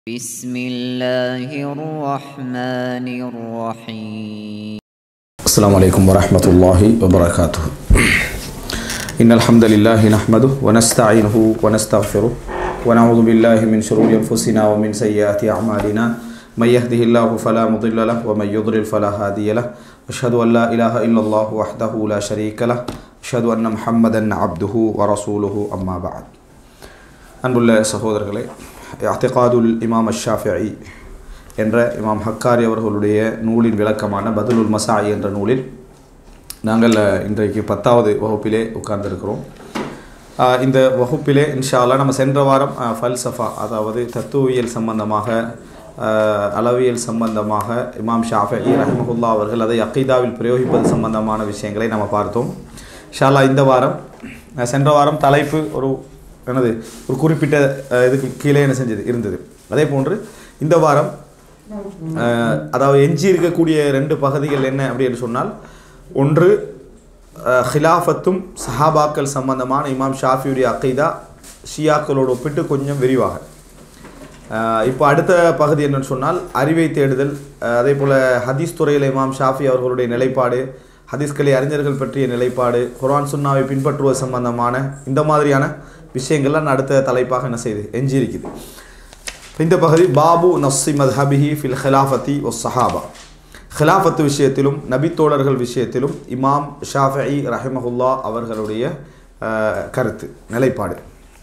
بسم الله الرحمن الرحيم السلام عليكم ورحمة الله وبركاته إن الحمد لله نحمده ونستعينه ونستغفره ونعوذ بالله من شرور أنفسنا ومن سيئات أعمالنا من يهده الله فلا مضل له ومن يضلل فلا هادي له أشهد أن لا إله إلا الله وحده لا شريك له أشهد أن محمدا عبده ورسوله أما بعد அன்புள்ள சகோதரர்களே அத்திகாதுல் இமாம் அஷாஃபிஐ என்ற இமாம் ஹக்காரி அவர்களுடைய நூலின் விளக்கமான பதுலுல் மசாய் என்ற நூலில் நாங்கள் அஹ், இன்றைக்கு பத்தாவது வகுப்பிலே உட்கார்ந்திருக்கிறோம் ஆஹ், இந்த வகுப்பிலே இன்ஷா அல்லாஹ் நம்ம சென்ற வாரம் அஹ், ஃபல்சஃபா அதாவது தத்துவியல் சம்பந்தமாக ஆஹ், அளவியல் சம்பந்தமாக இமாம் ஷாஃபி ரஹமகுல்லா அவர்கள் அதை அக்கீதாவில் பிரயோகிப்பது சம்பந்தமான விஷயங்களை நம்ம பார்த்தோம் இன்ஷா அல்லாஹ் இந்த வாரம் அஹ், சென்ற வாரம் தலைப்பு ஒரு என்னது ஒரு குறிப்பிட்ட அஹ், இதுக்கு கீழே என்ன செஞ்சது இருந்தது அதே போன்று இந்த வாரம் அஹ், அதாவது எஞ்சி இருக்கக்கூடிய ரெண்டு பகுதிகள் என்ன அப்படின்னு சொன்னால் ஒன்று அஹ், ஹிலாஃபத்தும் சஹாபாக்கள் சம்பந்தமான இமாம் ஷாஃபியுடைய அக்கைதா ஷியாக்களோடு ஒப்பிட்டு கொஞ்சம் விரிவாக அஹ், இப்போ அடுத்த பகுதி என்னன்னு சொன்னால் அறிவை தேடுதல் அஹ், அதே போல் ஹதீஸ் துறையில் இமாம் ஷாஃபி அவர்களுடைய நிலைப்பாடு ஹதீஸ்களை அறிஞர்கள் பற்றிய நிலைப்பாடு குர்ஆன் சுன்னாவை பின்பற்றுவது சம்பந்தமான இந்த மாதிரியான விஷயங்கள்லாம் அடுத்த தலைப்பாக என்ன செய்யுது எஞ்சி இருக்குது இந்த பகுதி பாபு நஸ்ஸி மத்ஹபிஹி ஃபில் ஹிலாஃபத்தி ஒஸ் சஹாபா ஹிலாஃபத்து விஷயத்திலும் நபித்தோழர்கள் விஷயத்திலும் இமாம் ஷாஃபி ரஹிமஹுல்லா அவர்களுடைய அஹ், கருத்து நிலைப்பாடு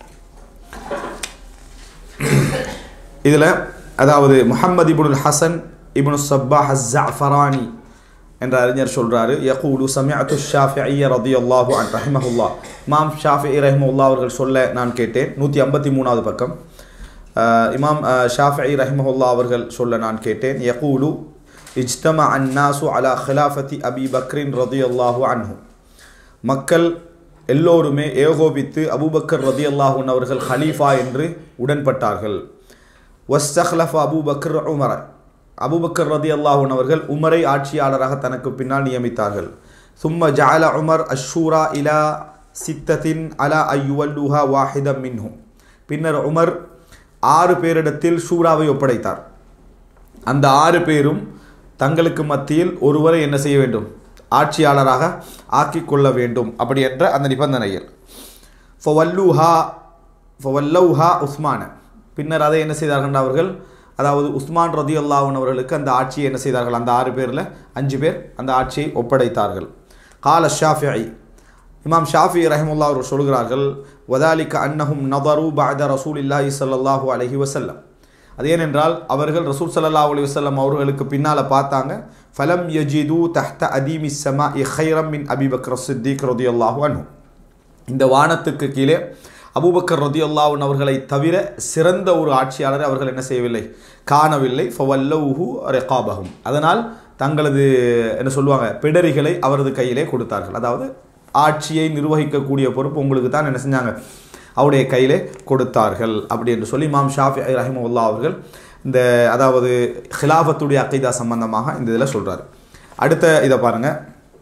இதில் அதாவது முஹம்மது இப்னுல் ஹசன் இப்னு சப்பா ஹஸ்ஸஃபரானி என்ற அறிஞர் சொல்றாரு யகூலு சமிஅத்து ஷாஃபிஐய ரதியல்லாஹு அன் ரஹிமஹுல்லா இமாம் ஷாஃபி ரஹிமஹுல்லா அவர்கள் சொல்ல நான் கேட்டேன் நூற்றி ஐம்பத்தி மூணாவது பக்கம் அஹ், இமாம் ஷாஃபி ரஹிமஹுல்லா அவர்கள் சொல்ல நான் கேட்டேன் யகூலு இஜ்தம அன்னாசு அலா ஹிலாஃபத்தி அபி பக்ரின் ரதியல்லாஹு அன்ஹு மக்கள் எல்லோருமே ஏகோபித்து அபூபக்கர் ரதி அல்லாஹூன் அவர்கள் ஹலீஃபா என்று உடன்பட்டார்கள் வஸ்தஹ்லஃப் அபூபக்கர் உமர அபூபக்கர் ரதி அல்லாஹூன் அவர்கள் உமரை ஆட்சியாளராக தனக்கு பின்னால் நியமித்தார்கள் சும்ம ஜஅல உமர் அஷூரா இலா சித்தத்தின் அலா ஐயுவல்லுஹா வாஹிதம் மின்ஹும் பின்னர் உமர் ஆறு பேரிடத்தில் ஷூராவை ஒப்படைத்தார் அந்த ஆறு பேரும் தங்களுக்கு மத்தியில் ஒருவரை என்ன செய்ய வேண்டும் ஆட்சியாளராக ஆக்கிக் கொள்ள வேண்டும் அப்படி என்ற அந்த நிபந்தனையில் ஃபவல்லுஹா ஃபவல்லவுஹா உஸ்மான பின்னர் அதை என்ன செய்தார்கள் அவர்கள் அதாவது உஸ்மான் ரதி அல்லாஹன் அவர்களுக்கு அந்த ஆட்சியை என்ன செய்தார்கள் அந்த ஆறு பேரில் அஞ்சு பேர் அந்த ஆட்சியை ஒப்படைத்தார்கள் கால ஷாஃபிஐ இமாம் ஷாஃபி ரஹிமுல்லா அவர்கள் சொல்கிறார்கள் வதாலிக்க அன்னஹும் நதரு பாத ரசூல் இல்லாஹி ஸல்லல்லாஹு அலைஹி வஸல்லம் அது ஏனென்றால் அவர்கள் ரசூல் ஸல்லல்லாஹு அலைஹி வஸல்லம் அவர்களுக்கு பின்னால் பார்த்தாங்க ஃபலம் யஜிது தஹ்த அதீமி ஸமா இஹைரம் மின் அபி பக்ர் சித்திக் ரதியல்லாஹு அன்ஹு இந்த வானத்துக்கு கீழே அபூபக்கர் ரதியுல்லாஹன் அவர்களை தவிர சிறந்த ஒரு ஆட்சியாளரை அவர்கள் என்ன செய்யவில்லை காணவில்லை ஃபவல்லவுஹு ரெகாபகும் அதனால் தங்களது என்ன சொல்லுவாங்க பிடரிகளை அவரது கையிலே கொடுத்தார்கள் அதாவது ஆட்சியை நிர்வகிக்கக்கூடிய பொறுப்பு உங்களுக்கு தான் என்ன செஞ்சாங்க அவருடைய கையிலே கொடுத்தார்கள் அப்படி என்று சொல்லி இமாம் ஷாஃபி ரஹிமவுல்லா அவர்கள் இந்த அதாவது ஹிலாஃபத்துடைய அக்கைதா சம்பந்தமாக இந்த இதில் சொல்கிறார் அடுத்த இதை பாருங்கள்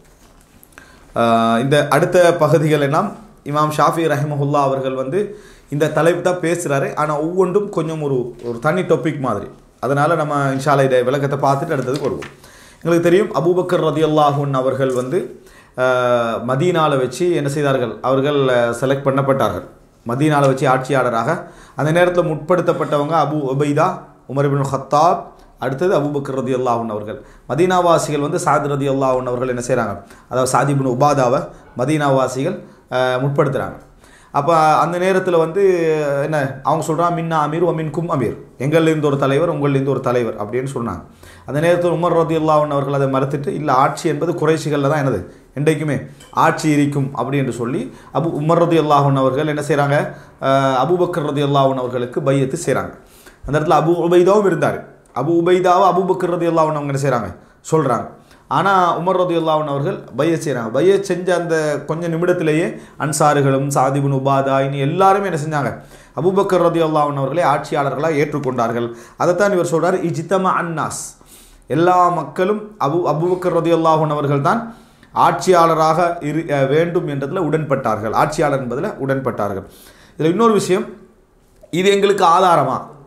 ஆஹ் இந்த அடுத்த பகுதிகள் எல்லாம் இமாம் ஷாஃபி ரஹிமஹுல்லா அவர்கள் வந்து இந்த தலைப்பு தான் பேசுகிறாரு ஆனால் ஒவ்வொன்றும் கொஞ்சம் ஒரு ஒரு தனி டாபிக் மாதிரி அதனால் நம்ம இன்ஷால்லா இதை விளக்கத்தை பார்த்துட்டு அடுத்ததுக்கு வருவோம் எங்களுக்கு தெரியும் அபூபக்கர் ரதியுல்லாஹுன் அவர்கள் வந்து ஆஹ் மதீனால வச்சு என்ன செய்தார்கள் அவர்கள் செலக்ட் பண்ணப்பட்டார்கள் மதீனால வச்சு ஆட்சியாளராக அந்த நேரத்தில் முற்படுத்தப்பட்டவங்க Abu Ubaida Umar ibn Khattab அடுத்தது அபூபக்கர் ரதி அல்லாஹன் அவர்கள் மதீனாவாசிகள் வந்து சாத் ரதி அல்லாஹன் அவர்கள் என்ன செய்கிறாங்க அதாவது சாதிபின் உபாதாவை மதீனாவாசிகள் அஹ், முற்படுத்துகிறாங்க அப்போ அந்த நேரத்தில் வந்து என்ன அவங்க சொல்கிறான் மின்னா அமீர் ஒமின் கும் அமீர் எங்கள்லேருந்து ஒரு தலைவர் உங்கள்லேருந்து ஒரு தலைவர் அப்படின்னு சொன்னாங்க அந்த நேரத்தில் உமர் ரதி அல்லாஹன் அவர்கள் அதை மறுத்துட்டு இல்லை ஆட்சி என்பது குறைசிகளில் தான் என்னது என்றைக்குமே ஆட்சி இருக்கும் அப்படி என்று சொல்லி அபு உமர் ரதி அல்லாஹன் அவர்கள் என்ன செய்கிறாங்க அபூபக்கர் ரதி அல்லாஹன் அவர்களுக்கு பையத்து செய்கிறாங்க அந்த இடத்துல அபு உபைதாவும் இருந்தார் அபு உபைதாவை அபூபக்கர் ரதி அல்லாஹன் அவங்க என்ன செய்கிறாங்க சொல்கிறாங்க ஆனால் உமர் ரதி அல்லாஹன் அவர்கள் பைய செய்கிறாங்க பைய செஞ்ச அந்த கொஞ்ச நிமிடத்திலேயே அன்சாறுகளும் சாதிபுன் உபாதா இனி எல்லாருமே என்ன செஞ்சாங்க அபூபக்கர் ரதி அல்லாஹன் அவர்களை ஆட்சியாளர்களாக ஏற்றுக்கொண்டார்கள் அதைத்தான் இவர் சொல்றார் இஜித்தம அன்னாஸ் எல்லா மக்களும் அபு அபூபக்கர் ரதி அல்லாஹன் அவர்கள் தான் ஆட்சியாளராக இரு அஹ் வேண்டும் என்றதில் உடன்பட்டார்கள் ஆட்சியாளர் என்பதில் உடன்பட்டார்கள் இதில் இன்னொரு விஷயம் இது எங்களுக்கு ஆதாரமா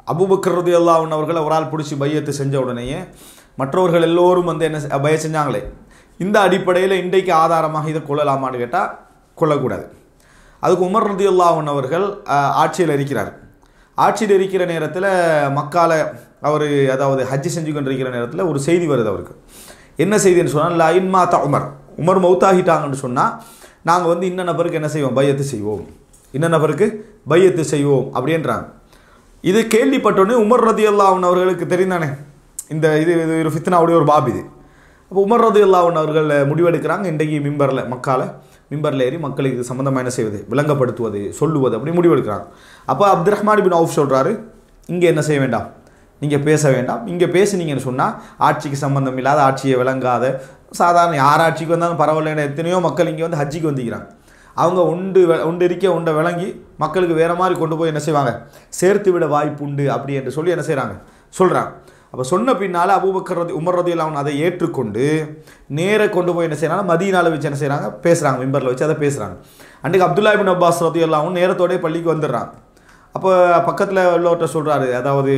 அபூபக்கர் ரதியல்லாஹு அவர்கள் ஒரு ஆள் பிடிச்சி பையத்து செஞ்ச உடனேயே மற்றவர்கள் எல்லோரும் வந்து என்ன செ- பைய செஞ்சாங்களே இந்த அடிப்படையில் இன்றைக்கு ஆதாரமாக இதை கொள்ளலாமான்னு கேட்டால் கொள்ளக்கூடாது அதுக்கு உமர் ரதியுல்லாஹன் அவர்கள் அஹ், ஆட்சியில் இருக்கிறார் ஆட்சியில் இருக்கிற நேரத்தில் மக்கால அவர் அதாவது ஹஜ்ஜி செஞ்சு கொண்டிருக்கிற நேரத்தில் ஒரு செய்தி வருது அவருக்கு என்ன செய்தின்னு சொன்னால் லைன் மாத்தா உமர் உமர் மௌத்தாகிட்டாங்கன்னு சொன்னால் நாங்கள் வந்து இன்ன நபருக்கு என்ன செய்வோம் பையத்து செய்வோம் இன்ன நபருக்கு பையத்து செய்வோம் அப்படின்றாங்க இது கேள்விப்பட்டோன்னே உமர் ரதியுல்லாஹன் அவர்களுக்கு தெரிந்தானே இந்த இது இது ஒரு ஃபித்னாவுடைய ஒரு பாப் இது அப்போ உமர் ரதியுல்லாஹன் அவர்கள் முடிவெடுக்கிறாங்க இன்றைக்கு மிம்பரில் மக்கால மிம்பரில் ஏறி மக்களுக்கு இது சம்மந்தமாக என்ன செய்வது விளங்கப்படுத்துவது சொல்லுவது அப்படி முடிவெடுக்கிறாங்க அப்போ அப்துல் ரஹ்மான் பின் அவுஃப் சொல்கிறாரு இங்கே என்ன செய்ய வேண்டாம் நீங்கள் பேச வேண்டாம் இங்கே பேசுனீங்கன்னு சொன்னால் ஆட்சிக்கு சம்பந்தம் இல்லாத ஆட்சியை விளங்காத சாதாரண யார் ஆட்சிக்கு வந்தாலும் பரவாயில்ல எத்தனையோ மக்கள் இங்கே வந்து ஹஜ்ஜிக்கு வந்திக்கிறாங்க அவங்க உண்டு வெ- உண்டு இருக்க உண்டை விளங்கி மக்களுக்கு வேற மாதிரி கொண்டு போய் என்ன செய்வாங்க சேர்த்து விட வாய்ப்பு உண்டு அப்படி என்று சொல்லி என்ன செய்கிறாங்க சொல்கிறாங்க அப்போ சொன்ன பின்னால் அபூபக்கர் ரதி உமர் ரதியில் அவன் அதை ஏற்றுக்கொண்டு நேர கொண்டு போய் என்ன செய்யறாங்க மதியனால வச்சு என்ன செய்கிறாங்க பேசுகிறாங்க மிம்பரில் வச்சு அதை பேசுகிறாங்க அன்றைக்கு அப்துல்லா பின் அப்பாஸ் ரதி அல்லாவும் நேரத்தோடய பள்ளிக்கு வந்துடுறாங்க அப்போ பக்கத்தில் உள்ளவர்கிட்ட சொல்கிறாரு அதாவது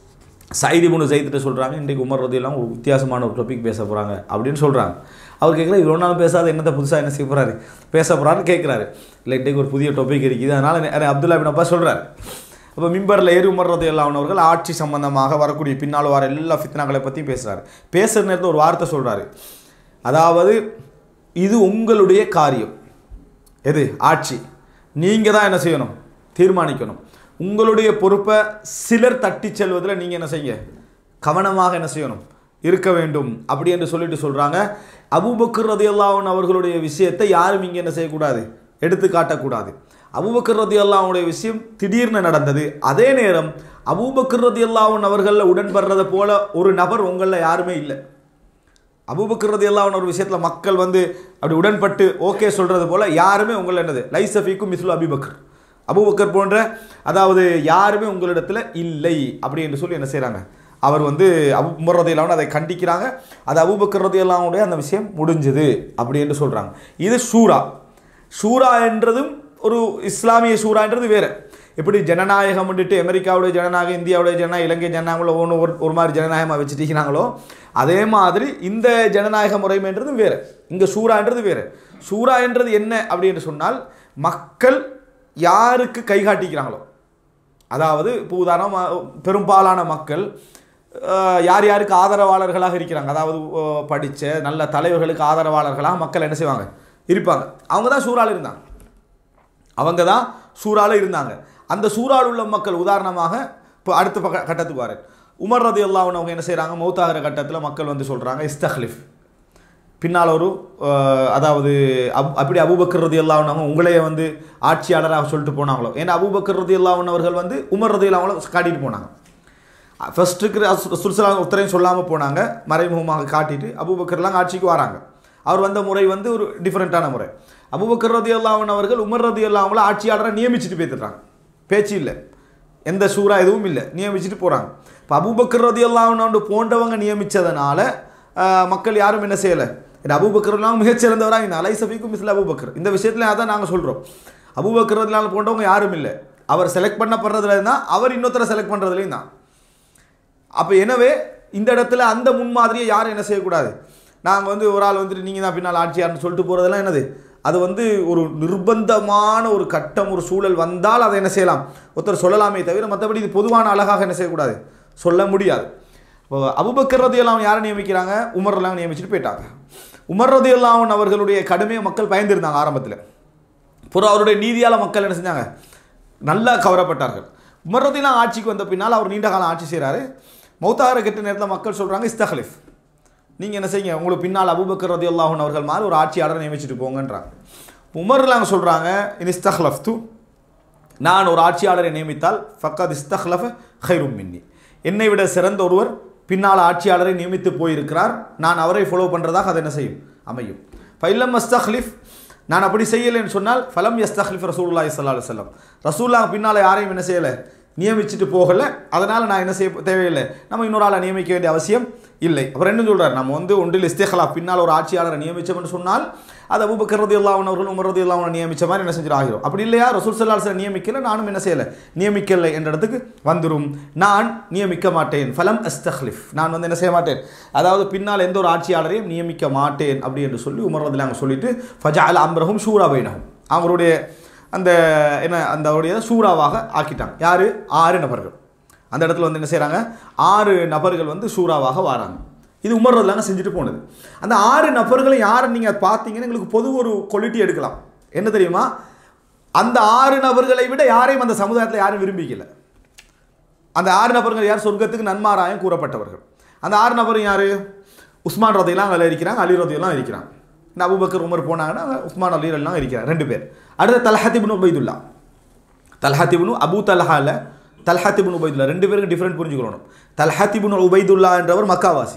சைதி முனு சைத்திட்ட சொல்கிறாங்க இன்றைக்கு உமர் ரதியெல்லாம் ஒரு வித்தியாசமான ஒரு டாபிக் பேச போகிறாங்க அப்படின்னு சொல்கிறாங்க அவர் கேட்குற இவ்வளோ நாள் பேசாத என்னத்தை புதுசாக என்ன செய்ய போகிறாரு பேச போகிறான்னு கேட்குறாரு இல்லை இன்றைக்கு ஒரு புதிய டாபிக் இருக்குது அதனால் அப்துல்லா பின் அப்பா சொல்கிறாரு அப்போ மிம்பரில் ஏறி உமர் ரதியெல்லாம் அவர்கள் ஆட்சி சம்பந்தமாக வரக்கூடிய பின்னால் வர எல்லா ஃபித்னாக்களை பற்றியும் பேசுகிறாரு பேசுகிற நேரத்தில் ஒரு வார்த்தை சொல்கிறாரு அதாவது இது உங்களுடைய காரியம் எது ஆட்சி நீங்கள் தான் என்ன செய்யணும் தீர்மானிக்கணும் உங்களுடைய பொறுப்பை சிலர் தட்டி செல்வதில் நீங்கள் என்ன செய்ய கவனமாக என்ன செய்யணும் இருக்க வேண்டும் அப்படி என்று சொல்லிட்டு சொல்கிறாங்க அபூபக்கர் ரதியல்லாஹன் அவர்களுடைய விஷயத்தை யாரும் இங்கே என்ன செய்யக்கூடாது எடுத்து காட்டக்கூடாது அபூபக்கர் ரதியல்லாஹனுடைய விஷயம் திடீர்னு நடந்தது அதே நேரம் அபூபக்கர் ரதியல்லாஹன் அவர்களில் உடன்படுறதை போல ஒரு நபர் உங்களில் யாருமே இல்லை அபூபக்கர் எல்லாம் ஒரு விஷயத்தில் மக்கள் வந்து அப்படி உடன்பட்டு ஓகே சொல்கிறது போல் யாருமே உங்களை என்னது லைசஃபிக்கும் மிஸ்லு அபிபக்கர் அபூபக்கர் போன்ற அதாவது யாருமே உங்களிடத்தில் இல்லை அப்படி என்று சொல்லி என்ன செய்கிறாங்க அவர் வந்து அபு உமர் ரதியல்லாவும் அதை கண்டிக்கிறாங்க அது அபூபக்கர் ரதியல்லாவுடைய அந்த விஷயம் முடிஞ்சுது அப்படி என்று சொல்கிறாங்க இது ஷூரா ஷூரா என்றதும் ஒரு இஸ்லாமிய ஷூரான்றது வேறு எப்படி ஜனநாயகம் வந்துட்டு அமெரிக்காவுடைய ஜனநாயகம் இந்தியாவுடைய ஜனநாயகம் இலங்கை ஜனநாயகம் ஒன்று ஒரு ஒரு மாதிரி ஜனநாயகமாக வச்சுட்டீங்கனாங்களோ அதே மாதிரி இந்த ஜனநாயக முறைமைன்றது வேறு இங்கே ஷூரான்றது வேறு ஷூரா என்றது என்ன அப்படின்னு சொன்னால் மக்கள் யாருக்கு கை காட்டிக்கிறாங்களோ அதாவது இப்போ உதாரணம் பெரும்பாலான மக்கள் அஹ், யார் யாருக்கு ஆதரவாளர்களாக இருக்கிறாங்க அதாவது படித்த நல்ல தலைவர்களுக்கு ஆதரவாளர்களாக மக்கள் என்ன செய்வாங்க இருப்பாங்க அவங்க தான் சூறால் இருந்தாங்க அவங்க தான் சூறால இருந்தாங்க அந்த சூறால் உள்ள மக்கள் உதாரணமாக இப்போ அடுத்த பக்க கட்டத்துக்கு வரேன் உமர் ரதி அவங்க என்ன செய்கிறாங்க மௌத்தாகிற கட்டத்தில் மக்கள் வந்து சொல்கிறாங்க இஸ்தஹ்லிஃப் பின்னால் ஒரு அஹ், அதாவது அப் அப்படி அபூபக்கர் ரதி அல்லாவுனவங்க உங்களையே வந்து ஆட்சியாளராக சொல்லிட்டு போனாங்களோ ஏன்னா அபூபக்கர் ரதி அவர்கள் வந்து உமர் ரதி அல்லாவங்கள காட்டிட்டு போனாங்க ஃபஸ்ட்டுக்கு சுல்சலாம் உத்தரையும் சொல்லாமல் போனாங்க மறைமுகமாக காட்டிட்டு அபூபக்கர்லாம் ஆட்சிக்கு வராங்க அவர் வந்த முறை வந்து ஒரு டிஃப்ரெண்ட்டான முறை அபூபக்கர் ரதி அல்லாவன் அவர்கள் உமர் ரதி அல்லாவங்கள ஆட்சியாளராக நியமிச்சுட்டு போய்த்துறாங்க பேச்சு இல்லை எந்த சூறா எதுவும் இல்லை நியமிச்சுட்டு போகிறாங்க இப்போ அபூபக்கர் ரதி அல்லாவன் போன்றவங்க நியமித்ததுனால மக்கள் யாரும் என்ன செய்யலை இந்த அபூபக்கர்லாம் மிகச்சிறந்தவராக இந்த அலைசபிக்கும் மிஸ்ல அபூபக்கர் இந்த விஷயத்தில் அதான் நாங்கள் சொல்கிறோம் அபூபக்கர் ரதிலான போன்றவங்க யாரும் இல்லை அவர் செலக்ட் பண்ணப்படுறதுல தான் அவர் இன்னொருத்தரை செலக்ட் பண்ணுறதுலையும் தான் அப்போ எனவே இந்த இடத்துல அந்த முன்மாதிரியை யாரும் என்ன செய்யக்கூடாது நாங்கள் வந்து ஒரு ஆள் வந்துட்டு நீங்கள் தான் பின்னால் ஆட்சியார்னு சொல்லிட்டு போகிறதெல்லாம் என்னது அது வந்து ஒரு நிர்பந்தமான ஒரு கட்டம் ஒரு சூழல் வந்தால் அதை என்ன செய்யலாம் ஒருத்தர் சொல்லலாமே தவிர மற்றபடி இது பொதுவான அழகாக என்ன செய்யக்கூடாது சொல்ல முடியாது இப்போ அபுபக்கர் ரதியெல்லாம் யாரை நியமிக்கிறாங்க உமர் எல்லாம் நியமிச்சுட்டு போயிட்டாங்க உமர் ரதியெல்லாம் அவர்களுடைய கடுமையை மக்கள் பயந்துருந்தாங்க ஆரம்பத்தில் புற அவருடைய நீதியால் மக்கள் என்ன செஞ்சாங்க நல்லா கவரப்பட்டார்கள் உமர் ரதியெல்லாம் ஆட்சிக்கு வந்த பின்னால் அவர் நீண்ட காலம் ஆட்சி செய்கிறாரு மௌத்தாகிற கெட்ட நேரத்தில் மக்கள் சொல்கிறாங்க இஸ்தஹலிஃப் நீங்கள் என்ன செய்யுங்க உங்களுக்கு பின்னால் அபூபக்கர் ரதி அல்லாஹன் அவர்கள் மாதிரி ஒரு ஆட்சியாளரை நியமிச்சுட்டு போங்கன்றாங்க உமர்லாங்க சொல்கிறாங்க இன் இஸ்தஹ்லஃப் து நான் ஒரு ஆட்சியாளரை நியமித்தால் ஃபக்கத் இஸ்தஹ்லஃப ஹைரும் மின்னி என்னை விட சிறந்த ஒருவர் பின்னால் ஆட்சியாளரை நியமித்து போயிருக்கிறார் நான் அவரை ஃபாலோ பண்ணுறதாக அது என்ன செய்யும் அமையும் ஃபைலம் அஸ்தஹ்லிஃப் நான் அப்படி செய்யலைன்னு சொன்னால் ஃபலம் யஸ்தஹ்லிஃப் ரசூலுல்லாஹி ஸல்லல்லாஹு அலைஹி வஸல்லம் ரசூல்லா பின்னால் யாரையும் என்ன செய்யலை நியமிச்சுட்டு போகலை அதனால் நான் என்ன செய்ய தேவையில்லை நம்ம இன்னொரு ஆளை நியமிக்க வேண்டிய அவசியம் இல்லை அப்புறம் என்ன சொல்றார் நம்ம வந்து ஒன்றில் இஸ்தேகலா பின்னால் ஒரு ஆட்சியாளரை நியமிச்சோம்னு சொன்னால் அது அபுபக்கர் ரதி அல்லாஹன் அவர்கள் உமர் ரதி அல்லாஹன் நியமிச்ச மாதிரி என்ன செஞ்சிடும் ஆகிரும் அப்படி இல்லையா ரசூல் சல்லாஹ் நியமிக்கல நானும் என்ன செய்யலை நியமிக்கலை என்ற இடத்துக்கு வந்துரும் நான் நியமிக்க மாட்டேன் ஃபலம் அஸ்தஹ்லிஃப் நான் வந்து என்ன செய்ய மாட்டேன் அதாவது பின்னால் எந்த ஒரு ஆட்சியாளரையும் நியமிக்க மாட்டேன் அப்படி என்று சொல்லி உமர் ரதில் அங்கே சொல்லிட்டு ஃபஜா அல் அம்ரஹும் ஷூரா பைனஹும் அவங்களுடைய அந்த என்ன அந்த அவருடைய சூறாவாக ஆக்கிட்டாங்க யார் ஆறு நபர்கள் அந்த இடத்துல வந்து என்ன செய்கிறாங்க ஆறு நபர்கள் வந்து சூறாவாக வராங்க இது உமர் ரதிலாங்க செஞ்சுட்டு போனது அந்த ஆறு நபர்களை யாரை நீங்கள் பார்த்தீங்கன்னா எங்களுக்கு பொது ஒரு குவாலிட்டி எடுக்கலாம் என்ன தெரியுமா அந்த ஆறு நபர்களை விட யாரையும் அந்த சமுதாயத்தில் யாரும் விரும்பிக்கல அந்த ஆறு நபர்கள் யார் சொர்க்கத்துக்கு நன்மாராயம் கூறப்பட்டவர்கள் அந்த ஆறு நபர் யார் உஸ்மான் ரதையெல்லாம் அதில் இருக்கிறாங்க அலி ரதையெல்லாம் இருக்கிறாங்க இந்த அபுபக்கர் உமர் போனாங்கன்னா உஸ்மான் அலி எல்லாம் இருக்கிறாங்க ரெண்டு பேர் அடுத்த தல்ஹத்திபின் உபைதுல்லா தல்ஹத்திபின் அபு தல்ஹால தல்ஹத்திபின் உபைதுல்லா ரெண்டு பேருக்கு டிஃப்ரெண்ட் புரிஞ்சுக்கணும் தல்ஹத்திபின் உபைதுல்லா என்றவர் மக்காவாசி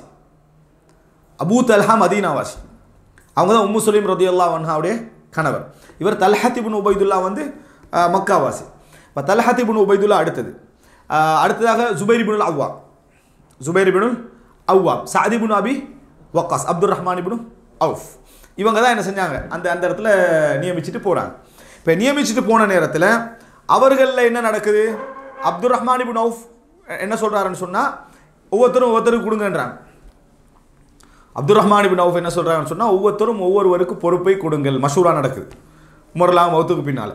அபூ தல்ஹா மதீனாவாசி அவங்க தான் உம்மு சுலீம் ரதியுல்லா வன்ஹாவுடைய கணவர் இவர் தல்ஹத்திபின் உபைதுல்லா வந்து அஹ், மக்காவாசி இப்போ தல்ஹத்திபின் உபைதுல்லா அடுத்தது அஹ், அடுத்ததாக ஜுபைர் பினுல் அவ்வா ஜுபைர் பினுல் அவ்வா Saad ibn Abi Waqqas Abdul Rahman ibn Awf இவங்க தான் என்ன செஞ்சாங்க அந்த அந்த இடத்துல நியமிச்சுட்டு போகிறாங்க இப்போ நியமிச்சுட்டு போன நேரத்தில் அவர்களில் என்ன நடக்குது அப்துல் ரஹ்மான் இப்னு அவுஃப் என்ன சொல்கிறாருன்னு சொன்னால் ஒவ்வொருத்தரும் ஒவ்வொருத்தருக்கு கொடுங்கன்றாங்க அப்துல் ரஹ்மான் பின் அவுஃப் என்ன சொல்கிறாங்கன்னு சொன்னால் ஒவ்வொருத்தரும் ஒவ்வொருவருக்கு பொறுப்பை கொடுங்கள் மஷூரா நடக்குது உமர்லாம் மௌத்துக்கு பின்னால்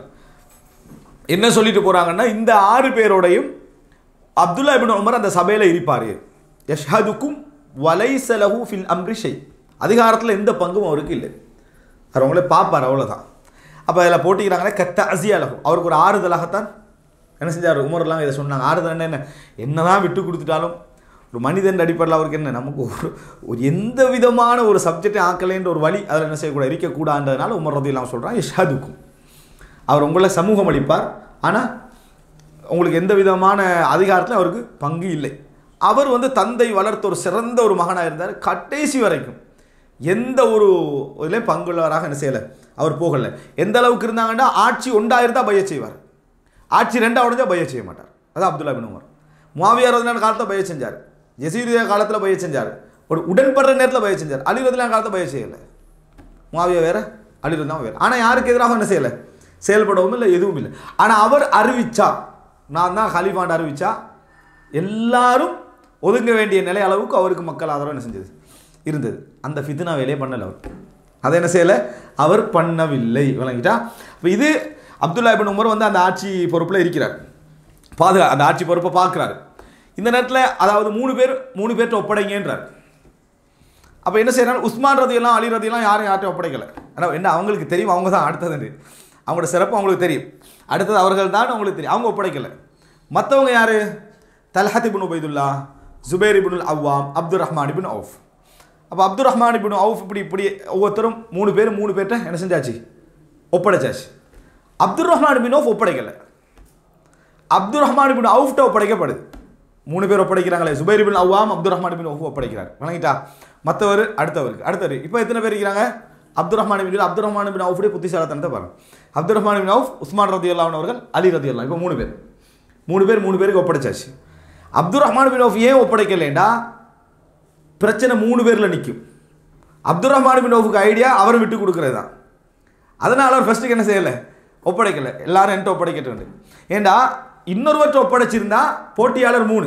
என்ன சொல்லிட்டு போகிறாங்கன்னா இந்த ஆறு பேரோடையும் அப்துல்லா இபின் உமர் அந்த சபையில் இருப்பார் யஷ்ஹதுக்கும் வலைசலஹு ஃபில் அம்ரி ஷை அதிகாரத்தில் எந்த பங்கும் அவருக்கு இல்லை அவர் அவங்களே பார்ப்பார் அவ்வளோதான் அப்போ அதில் போட்டிக்கிறாங்கன்னா கத்த அசியாலகு அவருக்கு ஒரு ஆறுதலாகத்தான் என்ன செஞ்சார் உமர்லாம் இதை சொன்னாங்க ஆறுதல் என்ன என்ன என்னதான் விட்டு கொடுத்துட்டாலும் ஒரு மனிதன் அடிப்படையில் அவருக்கு என்ன நமக்கு ஒரு ஒரு எந்த விதமான ஒரு சப்ஜெக்டை ஆக்கலைன்ற ஒரு வழி அதில் என்ன செய்யக்கூடாது இருக்கக்கூடாதுன்றதுனால உமர் ரதி இல்லாமல் சொல்கிறான் இஷாதுக்கும் அவர் உங்களை சமூகம் அளிப்பார் ஆனால் உங்களுக்கு எந்த விதமான அதிகாரத்திலும் அவருக்கு பங்கு இல்லை அவர் வந்து தந்தை வளர்த்த ஒரு சிறந்த ஒரு மகனாக இருந்தார் கடைசி வரைக்கும் எந்த ஒரு இதில் பங்குள்ளவராக என்ன செய்யலை அவர் போகலை எந்த அளவுக்கு இருந்தாங்கன்னா ஆட்சி ஒன்றாயிருந்தா பைய செய்வார் ஆட்சி ரெண்டா உடஞ்சா பைய செய்ய மாட்டார் அது அப்துல்லா பின் உமர் முவாவியார் ரதிலான காலத்தில் பைய செஞ்சார் ஜசீரியா காலத்தில் பைய செஞ்சார் ஒரு உடன்படுற நேரத்தில் பைய செஞ்சார் அலி ரதிலான காலத்தில் பைய செய்யலை முவாவியா வேற அலி ரதிலாம் வேறு ஆனால் யாருக்கு எதிராக என்ன செய்யலை செயல்படவும் இல்லை எதுவும் இல்லை ஆனால் அவர் அறிவிச்சா நான் தான் ஹலிஃபான் அறிவிச்சா எல்லாரும் ஒதுங்க வேண்டிய நிலை அளவுக்கு அவருக்கு மக்கள் ஆதரவு என்ன செஞ்சது இருந்தது அந்த ஃபித்னா வேலையே பண்ணல அவர் அதை என்ன செய்யலை அவர் பண்ணவில்லை விளங்கிட்டா இப்போ இது அப்துல்லா இபின் உமர் வந்து அந்த ஆட்சி பொறுப்பில் இருக்கிறார் பாதுகா அந்த ஆட்சி பொறுப்பை பார்க்குறாரு இந்த நேரத்தில் அதாவது மூணு பேர் மூணு பேர்கிட்ட ஒப்படைங்கன்றார் அப்போ என்ன செய்யறாங்க உஸ்மான் ரதியெல்லாம் அலி ரதியெல்லாம் யாரும் யார்ட்டும் ஒப்படைக்கலை ஆனால் என்ன அவங்களுக்கு தெரியும் அவங்க தான் அடுத்தது அவங்களோட சிறப்பு அவங்களுக்கு தெரியும் அடுத்தது அவர்கள் தான் அவங்களுக்கு தெரியும் அவங்க ஒப்படைக்கலை மற்றவங்க யார் தல்ஹத் இபின் உபைதுல்லா ஜுபேர் இபினுல் Awwam Abdul Rahman ibn Awf அப்போ அப்துல் ரஹ்மான் இபின் அவுஃப் இப்படி இப்படி ஒவ்வொருத்தரும் மூணு பேர் மூணு பேர்கிட்ட என்ன செஞ்சாச்சு ஒப்படைச்சாச்சு அப்துல் ரஹ்மான் இபின் அவுஃப் ஒப்படைக்கலை அப்துல் ரஹ்மான் பின் அவுஃப்ட்ட ஒப்படைக்கப்படுது மூணு பேர் ஒப்படைக்கிறாங்களே Zubair bin Awwam Abdul Rahman bin Awf ஒப்படைக்கிறார் வணங்கிட்டா மற்றவர் அடுத்தவருக்கு அடுத்தவர் இப்போ எத்தனை பேர் இருக்கிறாங்க அப்துல் ரஹ்மான் பின் அப்துல் ரஹ்மான் பின் அவுஃபுடைய புத்திசாலத்தனத்தை பாருங்க Abdul Rahman bin Awf Usman ரதி அல்லாஹ் அவர்கள் அலி ரதி அல்லா இப்போ மூணு பேர் மூணு பேர் மூணு பேருக்கு ஒப்படைச்சாச்சு அப்துல் ரஹ்மான் பின் அவுஃப் ஏன் ஒப்படைக்கலைண்டா பிரச்சனை மூணு பேரில் நிற்கும் அப்துல் ரஹ்மான் பின் அவுஃபுக்கு ஐடியா அவரை விட்டு கொடுக்குறது தான் அதனால் அவர் ஃபஸ்ட்டுக்கு என்ன செய்யலை ஒப்படைக்கலை எல்லாரும் என்கிட்ட ஒப்படைக்கட்டும் ஏண்டா இன்னொருவற்றை ஒப்படைச்சிருந்தா போட்டியாளர் மூணு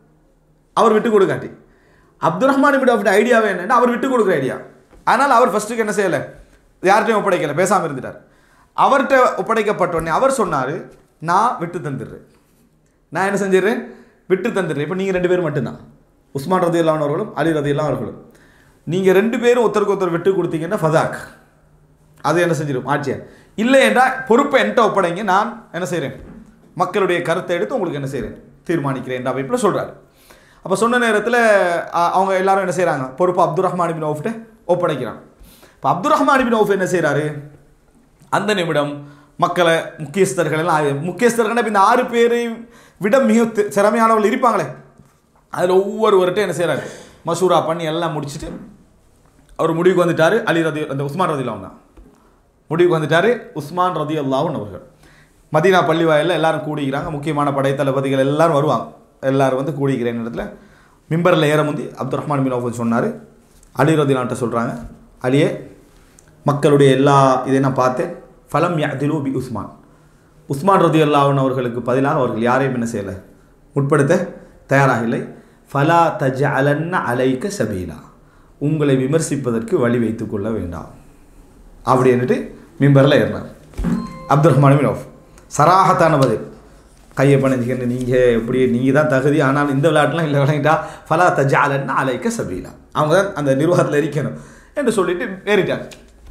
அவர் விட்டு கொடுக்காட்டி அப்துல் ரஹ்மான் பின் அவுஃப்ட ஐடியாவே என்னன்னா அவர் விட்டு கொடுக்குற ஐடியா அதனால் அவர் ஃபஸ்ட்டுக்கு என்ன செய்யலை யார்கிட்டையும் ஒப்படைக்கலை பேசாமல் இருந்துட்டார் அவர்கிட்ட ஒப்படைக்கப்பட்ட உடனே அவர் சொன்னார் நான் விட்டு தந்துடுறேன் நான் என்ன செஞ்சிடுறேன் விட்டு தந்துடுறேன் இப்போ நீங்கள் ரெண்டு பேரும் மட்டும்தான் உஸ்மான் ரதி அவர்களும் அலி ரதி அவர்களும் நீங்கள் ரெண்டு பேரும் ஒருத்தருக்கு ஒருத்தர் விட்டு கொடுத்தீங்கன்னா ஃபதாக் அது என்ன செஞ்சிடும் ஆட்சியர் இல்லை என்றால் பொறுப்பை என்கிட்ட ஒப்படைங்க நான் என்ன செய்கிறேன் மக்களுடைய கருத்தை எடுத்து உங்களுக்கு என்ன செய்கிறேன் தீர்மானிக்கிறேன் என்ற அமைப்பில் சொல்கிறாரு அப்போ சொன்ன நேரத்தில் அ- அவங்க எல்லாரும் என்ன செய்கிறாங்க பொறுப்பு அப்துல் ரஹ்மான் பின் அவுஃப்ட்ட ஒப்படைக்கிறாங்க இப்போ அப்துல் ரஹ்மான் பின் அவுஃப் என்ன செய்கிறாரு அந்த நிமிடம் மக்களை முக்கியஸ்தர்கள் எல்லாம் ஆ- முக்கியஸ்தர்கள் இப்ப இந்த ஆறு பேரை விட மிக தி- திறமையானவர்கள் இருப்பாங்களே அதில் ஒவ்வொருவர்கிட்ட என்ன செய்கிறாரு மசூரா பண்ணி எல்லாம் முடிச்சுட்டு அவர் முடிவுக்கு வந்துட்டார் அலி ரதி அந்த உஸ்மான் ரதி தான் முடிவுக்கு வந்துட்டார் உஸ்மான் ரதி அல்லாஹன் அவர்கள் மதீனா பள்ளி வாயிலில் எல்லாரும் கூடிக்கிறாங்க முக்கியமான படைத்தளபதிகள் எல்லாரும் வருவாங்க எல்லாரும் வந்து கூடிக்கிறேன் இடத்துல மிம்பரில் ஏற முந்தி அப்துல் ரஹ்மான் பின் அவுஃப் சொன்னார் அலி ரதிலான்ட்ட சொல்கிறாங்க அலியே மக்களுடைய எல்லா இதை நான் பார்த்தேன் ஃபலம் யாதிலு பி உஸ்மான் உஸ்மான் ரதி அல்லாவன் அவர்களுக்கு பதிலாக அவர்கள் யாரையும் என்ன செய்யலை முற்படுத்த தயாராக இல்லை ஃபலா தஜ அலன்ன அலைக்க சபீலா உங்களை விமர்சிப்பதற்கு வழி வைத்துக் கொள்ள வேண்டாம் அப்படின்னுட்டு மிம்பரில் ஏறினார் அப்துல் ரஹ்மான் பின் அவுஃப் சராகத்தான பதில் கையை பணிஞ்சுக்கிட்டு நீங்கள் எப்படி நீங்கள் தான் தகுதி ஆனால் இந்த விளையாட்டுலாம் இல்லை விளையாண்டா ஃபலா தஜாலன்னா அலைக்க சபீலா அவங்க தான் அந்த நிர்வாகத்தில் இருக்கணும் என்று சொல்லிட்டு ஏறிட்டார்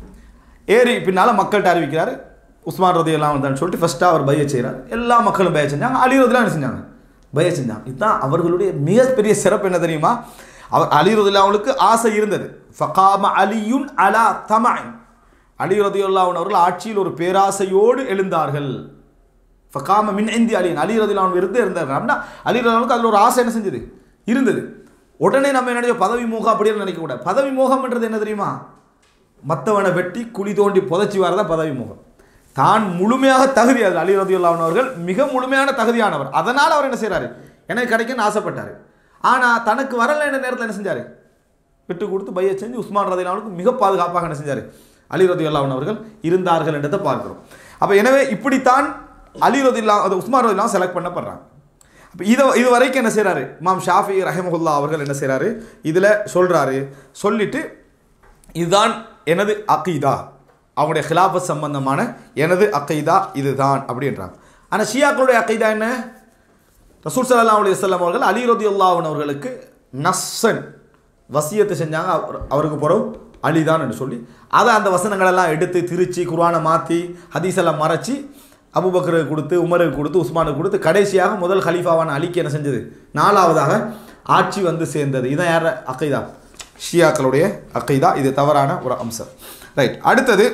ஏறி பின்னால் மக்கள்கிட்ட அறிவிக்கிறார் உஸ்மான் ரதி எல்லாம் வந்தான்னு சொல்லிட்டு ஃபஸ்ட்டாக அவர் பைய செய்கிறார் எல்லா மக்களும் பய செஞ்சாங்க அலி ரதிலாம் என்ன செஞ்சாங்க பய செஞ்சாங்க இதுதான் அவர்களுடைய மிகப்பெரிய சிறப்பு என்ன தெரியுமா அவர் அலி ரதில் அவங்களுக்கு ஆசை இருந்தது ஃபகாம அலியுன் அலா தமான் அலி ரதியுல்லாவின் அவர்கள் ஆட்சியில் ஒரு பேராசையோடு எழுந்தார்கள் ஃபகாம மின் இந்தி அலியன் அலி ரதிலான் இருந்து இருந்தார் அப்படின்னா அலி ரதிலானுக்கு அதில் ஒரு ஆசை என்ன செஞ்சது இருந்தது உடனே நம்ம என்ன நினைச்சோம் பதவி மோகம் அப்படின்னு நினைக்கக்கூடாது பதவி மோகம்ன்றது என்ன தெரியுமா மற்றவனை வெட்டி குழி தோண்டி புதைச்சி வரதான் பதவி மோகம் தான் முழுமையாக தகுதி அது அலி ரதியுல்லாவின் அவர்கள் மிக முழுமையான தகுதியானவர் அதனால் அவர் என்ன செய்கிறாரு எனக்கு கிடைக்குன்னு ஆசைப்பட்டார் ஆனால் தனக்கு வரல என்ற நேரத்தில் என்ன செஞ்சார் விட்டு கொடுத்து பைய செஞ்சு உஸ்மான் ரதிலானுக்கு மிக பாதுகாப்பாக என்ன செஞ்சார் அலி ரதியுல்லாவின் அவர்கள் இருந்தார்கள் என்றதை பார்க்கிறோம் அப்போ எனவே இப்படித்தான் அலி ரதில்லா அது உஸ்மான் ரதில்லாம் செலக்ட் பண்ணப்படுறாங்க அப்போ இதை இது வரைக்கும் என்ன செய்கிறாரு இமாம் ஷாஃபி ரஹமகுல்லா அவர்கள் என்ன செய்கிறாரு இதில் சொல்கிறாரு சொல்லிட்டு இதுதான் எனது அக்கீதா அவங்களுடைய ஹிலாபத் சம்பந்தமான எனது அக்கைதா இதுதான் அப்படின்றாங்க ஆனால் ஷியாக்களுடைய அக்கைதா என்ன ரசூல் சல்லா அலி வல்லம் அவர்கள் அலி ரதியுல்லாவன் அவர்களுக்கு நஸ்ஸன் வசியத்தை செஞ்சாங்க அவர் அவருக்கு பிறகு அலிதான் என்று சொல்லி அதை அந்த வசனங்களெல்லாம் எடுத்து திரிச்சு குர்ஆனை மாற்றி ஹதீஸெல்லாம் மறைச்சி அபுபக்கருக்கு கொடுத்து உமருக்கு கொடுத்து உஸ்மானுக்கு கொடுத்து கடைசியாக முதல் ஹலீஃபாவான அலிக்கு என்ன செஞ்சது நாலாவதாக ஆட்சி வந்து சேர்ந்தது இதான் யார் அக்கைதா ஷியாக்களுடைய அக்கைதா இது தவறான ஒரு அம்சம் ரைட் அடுத்தது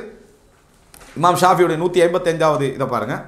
இமாம் ஷாஃபியுடைய நூற்றி ஐம்பத்தஞ்சாவது இதை பாருங்கள்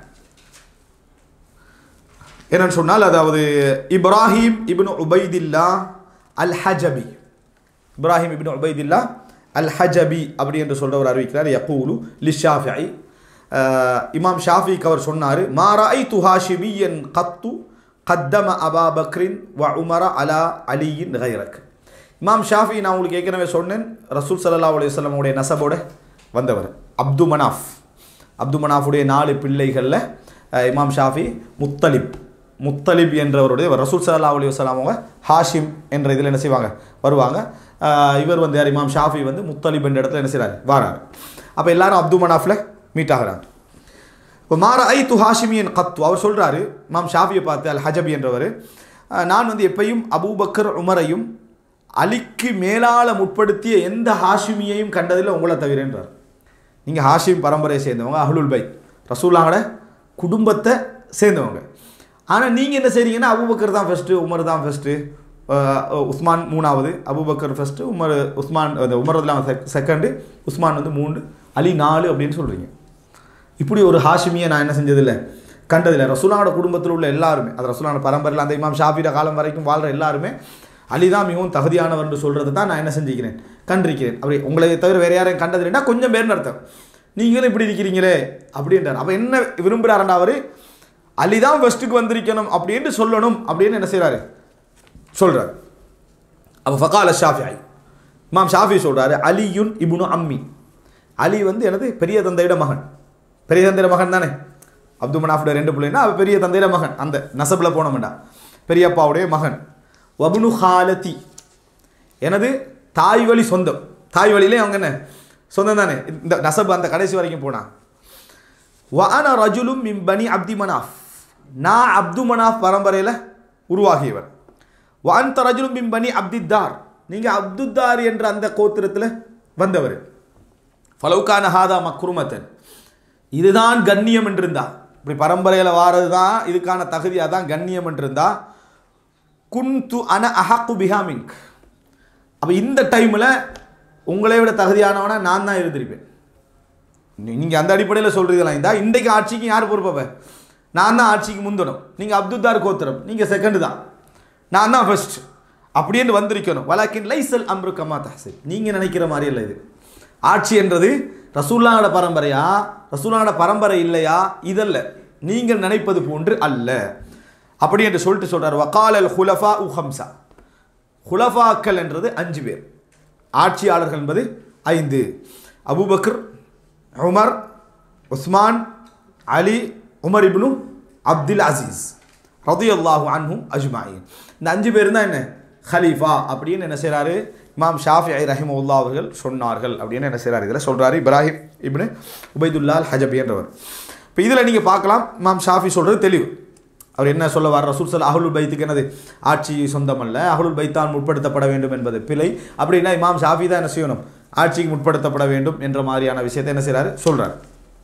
என்னன்னு சொன்னால் அதாவது இப்ராஹிம் இப்னு உபைதில்லா அல் ஹஜபி இப்ராஹிம் இப்னு உபைதில்லா அல் ஹஜபி அப்படி என்று சொல்றவர் அறிவிக்கிறார் யகூலு லி ஷாஃபிஐ இமாம் ஷாஃபிக்கு அவர் சொன்னார் மாராய் துஹாஷிமியன் கத்து கத்தம அபா பக்ரின் வ உமர அலா அலியின் கைரக் இமாம் ஷாஃபி நான் உங்களுக்கு ஏற்கனவே சொன்னேன் ரசூல் சல்லா அலுவலமுடைய நசபோட வந்தவர் அப்து மனாஃப் அப்து மனாஃபுடைய நாலு பிள்ளைகளில் அஹ், இமாம் ஷாஃபி முத்தலிப் முத்தலிப் என்றவருடைய ரசூல் சல்லா அலி வலாம் அவங்க ஹாஷிம் என்ற இதில் என்ன செய்வாங்க வருவாங்க அஹ், இவர் வந்து யார் இமாம் ஷாஃபி வந்து முத்தலிப் என்ற இடத்துல என்ன செய்கிறார் வாரார் அப்போ எல்லாரும் அப்து மனாஃபில் மீட் ஆகிறாங்க இப்போ மாற ஐ து ஹாஷிமியன் கத்து அவர் சொல்கிறாரு மாம் ஷாஃபியை பார்த்து அல் ஹஜபி என்றவர் அஹ், நான் வந்து எப்பயும் அபூபக்கர் உமரையும் அலிக்கு மேலால முற்படுத்திய எந்த ஹாஷிமியையும் கண்டதில் உங்களை தவிரன்றார் நீங்கள் ஹாஷிம் பரம்பரையை சேர்ந்தவங்க அஹ்லுல் பை ரசூலாவோட குடும்பத்தை சேர்ந்தவங்க ஆனால் நீங்கள் என்ன செய்றீங்கன்னா அபூபக்கர் தான் ஃபஸ்ட்டு உமர் தான் ஃபஸ்ட்டு உஸ்மான் மூணாவது அபூபக்கர் ஃபஸ்ட்டு உமர் உஸ்மான் அந்த உமர் ரதுல்லாம் செகண்டு உஸ்மான் வந்து மூணு அலி நாலு அப்படின்னு சொல்கிறீங்க இப்படி ஒரு ஹாஷிமியை நான் என்ன செஞ்சதில்லை கண்டதில்லை ரசூலானோட குடும்பத்தில் உள்ள எல்லாருமே அது ரசூலான பரம்பரையில் அந்த இமாம் ஷாஃபிட காலம் வரைக்கும் வாழ்கிற எல்லாருமே அலி தான் மிகவும் தகுதியானவர் என்று சொல்கிறது தான் நான் என்ன செஞ்சுக்கிறேன் கண்டிருக்கிறேன் அப்படி உங்களை தவிர வேறு யாரையும் கண்டதில்லைன்னா கொஞ்சம் பேர்னு அர்த்தம் நீங்களும் இப்படி இருக்கிறீங்களே அப்படின்றார் அப்போ என்ன விரும்புகிறாருண்டா அவர் அலி தான் ஃபஸ்ட்டுக்கு வந்திருக்கணும் அப்படின்ட்டு சொல்லணும் அப்படின்னு என்ன செய்கிறாரு சொல்கிறார் அப்போ ஃபகால ஷாஃபிஐ இமாம் ஷாஃபி சொல்கிறாரு அலியுன் இப்னு அம்மி அலி வந்து எனது பெரிய தந்தையோட மகன் பெரிய தந்தையோட மகன் தானே அப்து மனாஃபுடைய ரெண்டு பிள்ளைன்னா அவ பெரிய தந்தையோட மகன் அந்த நசபில் போனோம்டா பெரியப்பாவுடைய மகன் வபுனு ஹாலதி எனது தாய் வழி சொந்தம் தாய் வழியிலே அவங்க என்ன சொந்தம் தானே இந்த நசப் அந்த கடைசி வரைக்கும் போனான் வான ரஜுலும் மின் பனி அப்தி மனாஃப் நான் அப்து மனாஃப் பரம்பரையில் உருவாகியவர் வான் ரஜுலும் மின் பனி அப்தித்தார் நீங்கள் அப்துத்தார் என்ற அந்த கோத்திரத்தில் வந்தவர் ஃபலவுக்கான ஹாதா மக்ருமத்தன் இதுதான் கண்ணியம் என்றிருந்தா இப்படி பரம்பரையில் வாரது தான் இதுக்கான தகுதியாக தான் கண்ணியம் என்றிருந்தா குன்து அன அஹக்கு பிஹாமின்க் அப்போ இந்த டைமில் உங்களை விட தகுதியானவனா நான் தான் இருந்திருப்பேன் நீங்கள் அந்த அடிப்படையில் சொல்கிறீங்களா இந்த இன்றைக்கு ஆட்சிக்கு யார் பொறுப்பவ நான் தான் ஆட்சிக்கு முந்தணும் நீங்கள் அப்துத்தார் கோத்திரம் நீங்கள் செகண்டு தான் நான் தான் ஃபர்ஸ்ட் அப்படின்னு வந்திருக்கணும் வலாக்கின் லைசல் அம்ரு கமா தஹசில் நீங்கள் நினைக்கிற மாதிரி இல்லை இது ஆட்சி என்றது ரசூல்லாவோட பரம்பரையா ரசூல்லாவோட பரம்பரை இல்லையா இதல்ல நீங்கள் நினைப்பது போன்று அல்ல அப்படி என்று சொல்லிட்டு சொல்றார் வகால் அல் ஹுலஃபா உ ஹம்சா ஹுலஃபாக்கள் என்றது அஞ்சு பேர் ஆட்சியாளர்கள் என்பது ஐந்து Abu Bakr Umar Usman Ali Umar ibn Abdul Aziz ரதியல்லாஹு அன்ஹும் அஜ்மாயின் இந்த அஞ்சு பேர் தான் என்ன ஹலீஃபா அப்படின்னு என்ன செய்கிறாரு இமாம் ஷாஃபி ரஹிமுல்லா அவர்கள் சொன்னார்கள் அப்படின்னு என்ன செய்கிறார் இதில் சொல்கிறாரு இப்ராஹிம் இப்னு உபைதுல்லால் ஹஜபி என்றவர் இப்போ இதில் நீங்கள் பார்க்கலாம் இமாம் ஷாஃபி சொல்கிறது தெளிவு அவர் என்ன சொல்ல வர ரசூல் சல் அஹுல் பைத்துக்கு என்னது ஆட்சி சொந்தமல்ல அஹுல் பைத்தான் முற்படுத்தப்பட வேண்டும் என்பது பிழை அப்படின்னா இமாம் ஷாஃபி தான் என்ன செய்யணும் ஆட்சிக்கு முற்படுத்தப்பட வேண்டும் என்ற மாதிரியான விஷயத்தை என்ன செய்கிறாரு சொல்கிறார்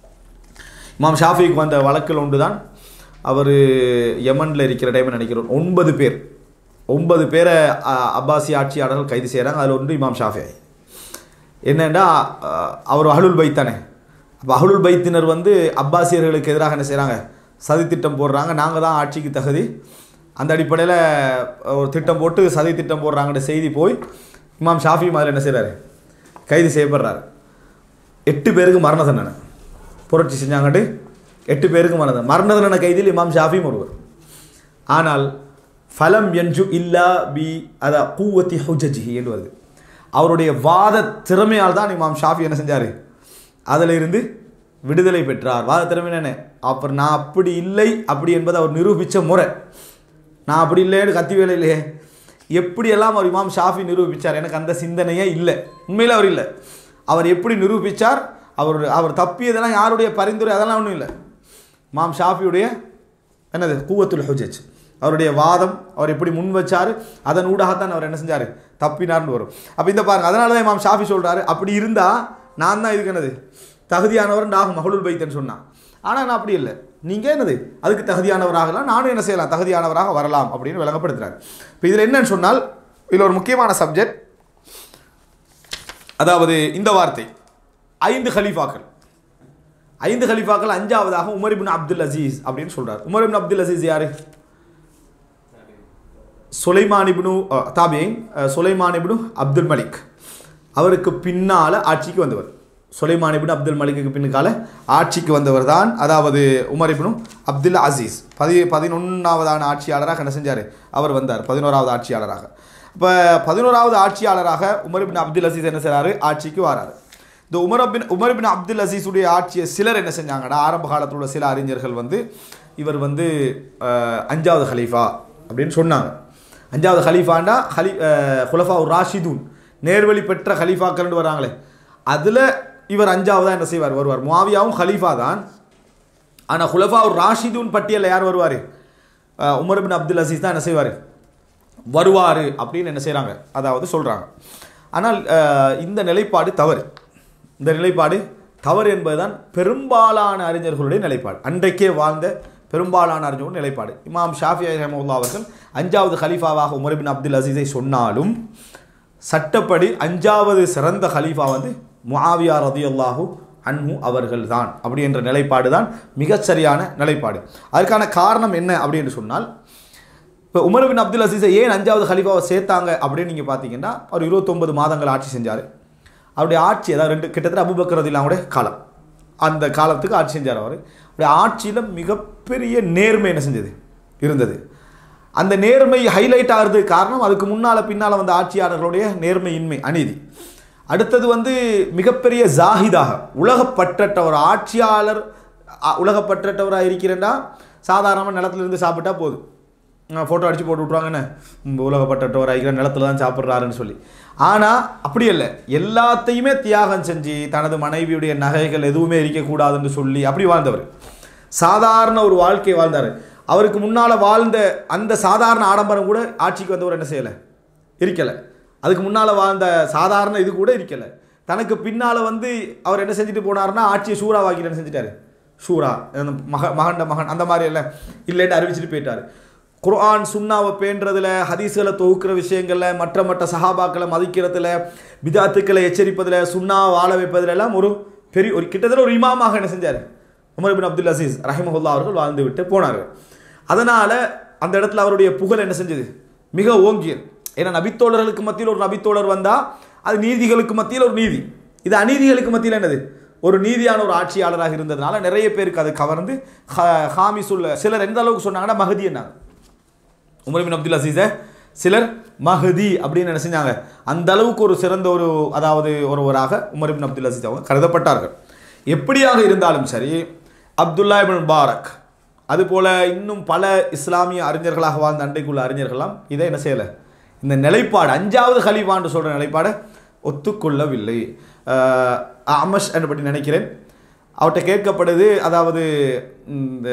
இமாம் ஷாஃபிக்கு வந்த வழக்கில் ஒன்று தான் அவர் யமனில் இருக்கிற டைம் நினைக்கிறோம் ஒன்பது பேர் ஒன்பது பேரை அ- அப்பாசி ஆட்சியாளர்கள் கைது செய்கிறாங்க அதில் ஒன்று இமாம் ஷாஃபி என்னென்னா அவர் அஹ்லுல் பைத் தானே அப்போ அஹ்லுல் பைத்தினர் வந்து அப்பாசியர்களுக்கு எதிராக என்ன செய்கிறாங்க சதி திட்டம் போடுறாங்க நாங்கள் தான் ஆட்சிக்கு தகுதி அந்த அடிப்படையில் ஒரு திட்டம் போட்டு சதி திட்டம் போடுறாங்கன்ற செய்தி போய் இமாம் ஷாஃபி மாதிரி என்ன செய்கிறாரு கைது செய்யப்படுறாரு எட்டு பேருக்கு மரண தண்டனை புரட்சி செஞ்சாங்கட்டு எட்டு பேருக்கு மரண தண்டனை மரண தண்டனை கைதில் இமாம் ஷாஃபியும் ஒருவர் ஆனால் ஃபலம் என்ஜு இல்லா பி அத கூவத்தி ஹுஜஜிஹி என்று வருது அவருடைய வாத திறமையால் தான் இமாம் ஷாஃபி என்ன செஞ்சார் அதில் இருந்து விடுதலை பெற்றார் வாத திறமை என்ன அப்புறம் நான் அப்படி இல்லை அப்படி என்பதை அவர் நிரூபித்த முறை நான் அப்படி இல்லைன்னு கத்தி வேலை இல்லையே எப்படியெல்லாம் அவர் இமாம் ஷாஃபி நிரூபித்தார் எனக்கு அந்த சிந்தனையே இல்லை உண்மையில் அவர் இல்லை அவர் எப்படி நிரூபித்தார் அவர் அவர் தப்பியதெல்லாம் யாருடைய பரிந்துரை அதெல்லாம் ஒன்றும் இல்லை இமாம் ஷாஃபியுடைய என்னது கூவத்துல் ஹுஜஜ் அவருடைய வாதம் அவர் எப்படி முன் வச்சார் அதன் ஊடாகத்தான் அவர் என்ன செஞ்சார் தப்பினார்னு வரும் அப்போ இந்த பாருங்க அதனால தான் இமாம் ஷாஃபி சொல்றாரு அப்படி இருந்தால் நான் தான் இதுக்கு என்னது தகுதியானவர் ஆகும் மகளுள் பைத்தன்னு சொன்னான் ஆனால் நான் அப்படி இல்லை நீங்கள் என்னது அதுக்கு தகுதியானவராகலாம் நானும் என்ன செய்யலாம் தகுதியானவராக வரலாம் அப்படின்னு விளங்கப்படுத்துறாரு இப்போ இதில் என்னன்னு சொன்னால் இதில் ஒரு முக்கியமான சப்ஜெக்ட் அதாவது இந்த வார்த்தை ஐந்து ஹலீஃபாக்கள் ஐந்து ஹலீஃபாக்கள் அஞ்சாவதாக உமர் இப்னு அப்துல் அசீஸ் அப்படின்னு சொல்றார் உமர் இப்னு அப்துல் அசீஸ் யாரு சுலைமான் இப்னு தாபியின் சுலைமான் இப்னு அப்துல் மலிக் அவருக்கு பின்னால ஆட்சிக்கு வந்தவர் சுலைமான் இப்னு அப்துல் மலிக்கு பின்னுக்கால ஆட்சிக்கு வந்தவர் தான் அதாவது உமர் இப்னு அப்துல் அசீஸ் பதி பதினொன்றாவதான ஆட்சியாளராக என்ன செஞ்சார் அவர் வந்தார் பதினோராவது ஆட்சியாளராக இப்போ பதினோராவது ஆட்சியாளராக உமர் இப்னு அப்துல் அசீஸ் என்ன செய்றாரு ஆட்சிக்கு வராரு இந்த Umar bin Umar bin Abdul அசீஸுடைய ஆட்சியை சிலர் என்ன செஞ்சாங்கன்னா ஆரம்ப காலத்தில் உள்ள சில அறிஞர்கள் வந்து இவர் வந்து அஹ், அஞ்சாவது ஹலீஃபா அப்படின்னு சொன்னாங்க அஞ்சாவது ஹலீஃபாண்டா ஹலி ஹுலஃபா ராஷிதூன் நேர்வழி பெற்ற ஹலீஃபாக்கள்னு வராங்களே அதில் இவர் அஞ்சாவதா என்ன செய்வார் வருவார் முவாவியாவும் ஹலீஃபா தான் ஆனால் ஹுலஃபா ராஷிதூன் பட்டியலில் யார் வருவார் உமர் பின் அப்துல் அசீஸ் தான் என்ன செய்வார் வருவார் அப்படின்னு என்ன செய்கிறாங்க அதாவது சொல்கிறாங்க ஆனால் அஹ், இந்த நிலைப்பாடு தவறு இந்த நிலைப்பாடு தவறு என்பதுதான் பெரும்பாலான அறிஞர்களுடைய நிலைப்பாடு அன்றைக்கே வாழ்ந்த பெரும்பாலான அறிஞர்களுடைய நிலைப்பாடு இமாம் ஷாஃபி ரஹமுல்லா அவர்கள் அஞ்சாவது ஹலீஃபாவாக உமர் பின் அப்துல் அசீஸை சொன்னாலும் சட்டப்படி அஞ்சாவது சிறந்த ஹலீஃபா வந்து முஆவியா ரதியல்லாஹு அன்ஹு அவர்கள் தான் அப்படி என்ற நிலைப்பாடு தான் மிகச் சரியான நிலைப்பாடு அதற்கான காரணம் என்ன அப்படின்னு சொன்னால் இப்போ உமர் பின் அப்துல் அசீஸை ஏன் அஞ்சாவது ஹலீஃபாவை சேர்த்தாங்க அப்படின்னு நீங்கள் பார்த்தீங்கன்னா அவர் இருபத்தொன்பது மாதங்கள் ஆட்சி செஞ்சார் அவருடைய ஆட்சி அதாவது ரெண்டு கிட்டத்தட்ட அபுபக்கர் ரதில்லாவுடைய காலம் அந்த காலத்துக்கு ஆட்சி செஞ்சார் அவர் அவருடைய ஆட்சியில் மிகப்பெரிய நேர்மை என்ன செஞ்சது இருந்தது அந்த நேர்மை ஹைலைட் ஆகிறதுக்கு காரணம் அதுக்கு முன்னால் பின்னால் வந்த ஆட்சியாளர்களுடைய நேர்மையின்மை அநீதி அடுத்தது வந்து மிகப்பெரிய ஜாஹிதாக உலகப்பற்றற்ற ஒரு ஆட்சியாளர் அ- உலகப்பற்றற்றவராக இருக்கிறேன்டா சாதாரணமாக நிலத்துல இருந்து சாப்பிட்டா போதும் ஃபோட்டோ அடித்து போட்டு விட்ருவாங்கன்னு உம், உலகப்பற்றவர் ஆகிற நிலத்துல தான் சாப்பிட்றாருன்னு சொல்லி ஆனால் அப்படி இல்லை எல்லாத்தையுமே தியாகம் செஞ்சு தனது மனைவியுடைய நகைகள் எதுவுமே இருக்கக்கூடாதுன்னு சொல்லி அப்படி வாழ்ந்தவர் சாதாரண ஒரு வாழ்க்கை வாழ்ந்தார் அவருக்கு முன்னால் வாழ்ந்த அந்த சாதாரண ஆடம்பரம் கூட ஆட்சிக்கு வந்தவர் என்ன செய்யலை இருக்கலை அதுக்கு முன்னால் வாழ்ந்த சாதாரண இது கூட இருக்கலை தனக்கு பின்னால் வந்து அவர் என்ன செஞ்சுட்டு போனாருன்னா ஆட்சியை சூறாவாக்கி என்ன செஞ்சிட்டாரு ஷூரா அந்த மக மகண்ட மகன் அந்த மாதிரி எல்லாம் இல்லைன்னு அறிவிச்சிட்டு போயிட்டாரு குர்ஆன் சுன்னாவை பேன்றதுல ஹதீஸ்களை தொகுக்கிற விஷயங்கள்ல மற்ற மற்ற சஹாபாக்களை மதிக்கிறதுல பிதாத்துக்களை எச்சரிப்பதில் சுன்னா வாழ வைப்பதுல எல்லாம் ஒரு பெரிய ஒரு கிட்டத்தட்ட ஒரு இமாமாக என்ன செஞ்சார் உமர் பின் அப்துல் அசீஸ் ரஹிமஹுல்லா அவர்கள் வாழ்ந்து விட்டு போனார்கள் அதனால அந்த இடத்துல அவருடைய புகழ் என்ன செஞ்சது மிக ஓங்கியது ஏன்னா நபித்தோழர்களுக்கு மத்தியில் ஒரு நபித்தோழர் வந்தா அது நீதிகளுக்கு மத்தியில் ஒரு நீதி இது அநீதிகளுக்கு மத்தியில் என்னது ஒரு நீதியான ஒரு ஆட்சியாளராக இருந்ததுனால நிறைய பேருக்கு அது கவர்ந்து ஹ- ஹாமிசுல் சிலர் எந்த அளவுக்கு சொன்னாங்கன்னா மகதி என்னாங்க உமர் பின் அப்துல் அசீஸை சிலர் மஹதி அப்படின்னு என்ன செஞ்சாங்க அந்த அளவுக்கு ஒரு சிறந்த ஒரு அதாவது ஒருவராக உமர் பின் அப்துல் அசீஸ் அவங்க கருதப்பட்டார்கள் எப்படியாக இருந்தாலும் சரி அப்துல்லா இபின் முபாரக் அதுபோல இன்னும் பல இஸ்லாமிய அறிஞர்களாக வாழ்ந்த அன்றைக்குள்ள அறிஞர்கள்லாம் இதை என்ன செய்யலை இந்த நிலைப்பாடு அஞ்சாவது ஹலீஃபான்னு சொல்கிற நிலைப்பாடை ஒத்துக்கொள்ளவில்லை அஹ் அமஷ் என்படி நினைக்கிறேன் அவர்கிட்ட கேட்கப்படுது அதாவது இந்த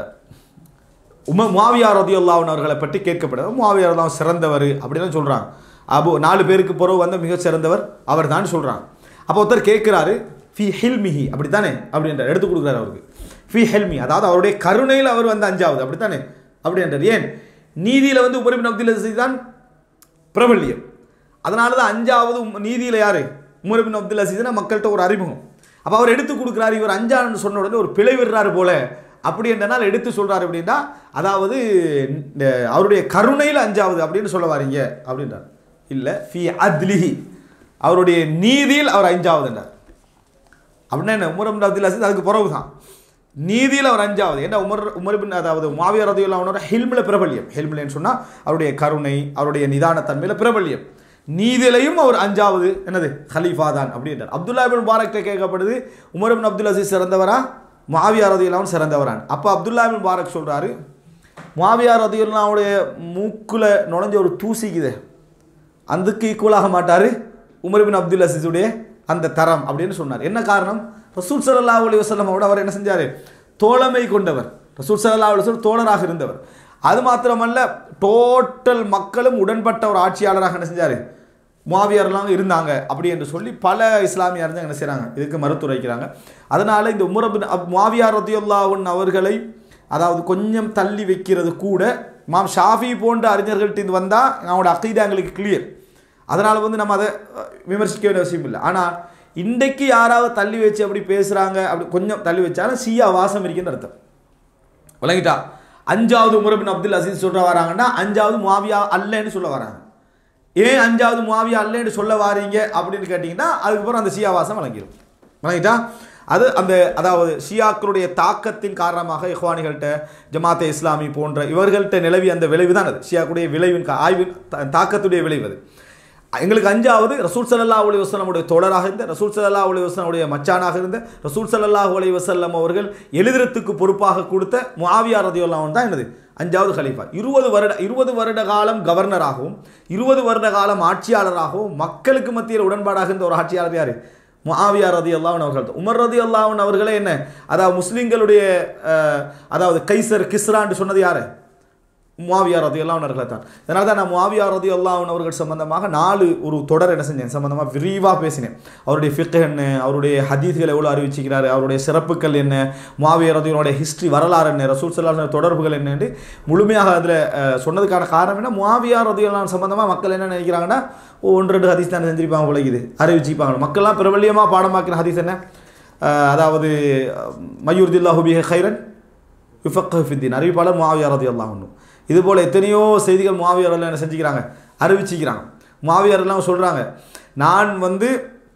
உம முவாவியார் ரதியுல்லாவின் அவர்களை பற்றி கேட்கப்படுது முவாவியார் தான் சிறந்தவர் அப்படின்னு சொல்கிறாங்க அபு நாலு பேருக்கு பிறகு வந்த மிக சிறந்தவர் அவர் தான் சொல்கிறாங்க அப்போ ஒருத்தர் கேட்குறாரு ஃபி ஹில்மிஹி அப்படித்தானே அப்படின்ற எடுத்து கொடுக்குறாரு அவருக்கு ஃபி ஹெல்மி அதாவது அவருடைய கருணையில் அவர் வந்து அஞ்சாவது அப்படித்தானே அப்படின்றார் ஏன் நீதியில் வந்து உமரிபின் அப்துல் அசீஸ் தான் பிரபல்யம் அதனால தான் அஞ்சாவது உம் நீதியில் யார் உமர் பின் அப்துல் அசீஸ்னா மக்கள்கிட்ட ஒரு அறிமுகம் அப்போ அவர் எடுத்து கொடுக்குறாரு இவர் அஞ்சான்னு சொன்ன உடனே ஒரு பிழை விடுறாரு போல அப்படி என்றனால் எடுத்து சொல்றாரு அப்படின்னா அதாவது இந்த அவருடைய கருணையில் அஞ்சாவது அப்படின்னு சொல்ல வாரீங்க அப்படின்றார் இல்லை ஃபி அத்லிஹி அவருடைய நீதியில் அவர் அஞ்சாவதுன்றார் அப்படின்னா என்ன உமர் பின் அப்துல் அசீஸ் அதுக்கு பிறகு தான் நீதியில் அவர் அஞ்சாவது ஏன்னா உமர் உமர் பின் அதாவது மாவியர் ரதியுல்லா அவனோட ஹில்மில் பிரபல்யம் ஹில்மில்னு சொன்னால் அவருடைய கருணை அவருடைய நிதானத்தன்மையில் பிரபல்யம் நீதிலையும் அவர் அஞ்சாவது என்னது ஹலீஃபா தான் அப்படின்றார் அப்துல்லா பின் முபாரக்கிட்ட கேட்கப்படுது உமர் பின் அப்துல் அசீஸ் சிறந்தவரா மாவியா ரதியுல்லாவும் சிறந்தவரான் அப்போ அப்துல்லா பின் முபாரக் சொல்கிறாரு மாவியா ரதியுல்லாவுடைய மூக்கில் நுழைஞ்ச ஒரு தூசிக்குதே அதுக்கு ஈக்குவலாக மாட்டார் உமர் பின் அப்துல் அசீஸுடைய அந்த தரம் அப்படின்னு சொன்னார் என்ன காரணம் ரசூல் சல்லல்லாஹு அலைஹி வஸல்லம் அவரோட அவர் என்ன செஞ்சார் தோழமை கொண்டவர் ரசூல் சல்லல்லாஹு அலைஹி வஸல்லம் தோழராக இருந்தவர் அது மாத்திரமல்ல டோட்டல் மக்களும் உடன்பட்ட ஒரு ஆட்சியாளராக என்ன செஞ்சார் முவாவியர்லாம் இருந்தாங்க அப்படி என்று சொல்லி பல இஸ்லாமிய அறிஞர் என்ன செய்கிறாங்க இதுக்கு மறுத்துரைக்கிறாங்க அதனால் இந்த உமரபின் முவாவியார் ரத்தியுல்லாவுன் அவர்களை அதாவது கொஞ்சம் தள்ளி வைக்கிறது கூட மாம் ஷாஃபி போன்ற அறிஞர்கள்ட்ட இது வந்தால் அவனோட அக்கீதா எங்களுக்கு கிளியர் அதனால் வந்து நம்ம அதை அஹ், விமர்சிக்க வேண்டிய அவசியம் இல்லை ஆனால் இன்றைக்கு யாராவது தள்ளி வச்சு அப்படி பேசுகிறாங்க அப்படி கொஞ்சம் தள்ளி வச்சாலும் சியா வாசம் இருக்குன்னு அர்த்தம் விளங்கிட்டா அஞ்சாவது உமரபின் அப்துல் அசீஸ் சொல்ற வராங்கன்னா அஞ்சாவது முவாவியா அல்லன்னு சொல்ல வராங்க ஏன் அஞ்சாவது முவாவியா அல்லன்னு சொல்ல வாரீங்க அப்படின்னு கேட்டிங்கன்னா அதுக்கப்புறம் அந்த சியா வாசம் வழங்கிடும் வழங்கிட்டா அது அந்த அதாவது ஷியாக்களுடைய தாக்கத்தின் காரணமாக இஹ்வானிகள்கிட்ட ஜமாத்தே இஸ்லாமி போன்ற இவர்கள்ட்ட நிலவி அந்த விளைவு தான் அது ஷியாக்குடைய விளைவின் கா- ஆய்வின் தா- தாக்கத்துடைய விளைவு அது எங்களுக்கு அஞ்சாவது ரசூல் சல்லல்லாஹு அலைஹி வஸல்லமுடைய தோழராக இருந்த ரசூல் சல்லல்லாஹு அலைஹி வஸல்லமுடைய மச்சானாக இருந்த ரசூல் சல்லல்லாஹு அலைஹி வஸல்லம் அவர்கள் எழுதுறதுக்கு பொறுப்பாக கொடுத்த முஆவியா ரதியுல்லாஹு தான் என்னது அஞ்சாவது கலீஃபா இருபது வருட இருபது வருட காலம் கவர்னராகவும் இருபது வருட காலம் ஆட்சியாளராகவும் மக்களுக்கு மத்தியில் உடன்பாடாக இருந்த ஒரு ஆட்சியாளர் யார் முஆவியா ரதி அல்லாஹன் அவர்கள் தான். உமர் ரதி அல்லாஹன் அவர்களே என்ன அதாவது முஸ்லிம்களுடைய அஹ், அதாவது கைசர் கிஸ்ரான்னு சொன்னது யாரு முவாவியா ரதி அல்லாஹன் அவர்களை தான் அதனால தான் நான் முவாவியா ரதி அல்லாஹன் அவர்கள் சம்பந்தமாக நாலு ஒரு தொடர் என்ன செஞ்சேன் சம்பந்தமாக விரிவாக பேசினேன் அவருடைய ஃபிக் என்ன அவருடைய ஹதீஸ்கள் எவ்வளோ அறிவிச்சிக்கிறாரு அவருடைய சிறப்புகள் என்ன முவாவியா ரதியனுடைய ஹிஸ்ட்ரி வரலாறு என்ன ரசூல் சல்லாஹ் தொடர்புகள் என்னன்னு முழுமையாக அதில் சொன்னதுக்கான காரணம் என்ன முவாவியா ரதி அல்லாஹன் சம்பந்தமாக மக்கள் என்ன நினைக்கிறாங்கன்னா ஓ, ஒன்று ரெண்டு ஹதீஸ் தானே செஞ்சிருப்பாங்க உலகிது அறிவிச்சிப்பாங்க மக்கள்லாம் பிரபல்யமாக பாடமாக்கின ஹதீஸ் என்ன அஹ், அதாவது மயூர்தில்லாஹு பிஹ ஹைரன் யுஃபக்கு ஃபித்தீன் அறிவிப்பாளர் முவாவியா ரதி அல்லாஹ் இது போல் எத்தனையோ செய்திகள் முவாவியார் என்ன செஞ்சுக்கிறாங்க அறிவிச்சிக்கிறாங்க முவாவியார் எல்லாம் சொல்கிறாங்க நான் வந்து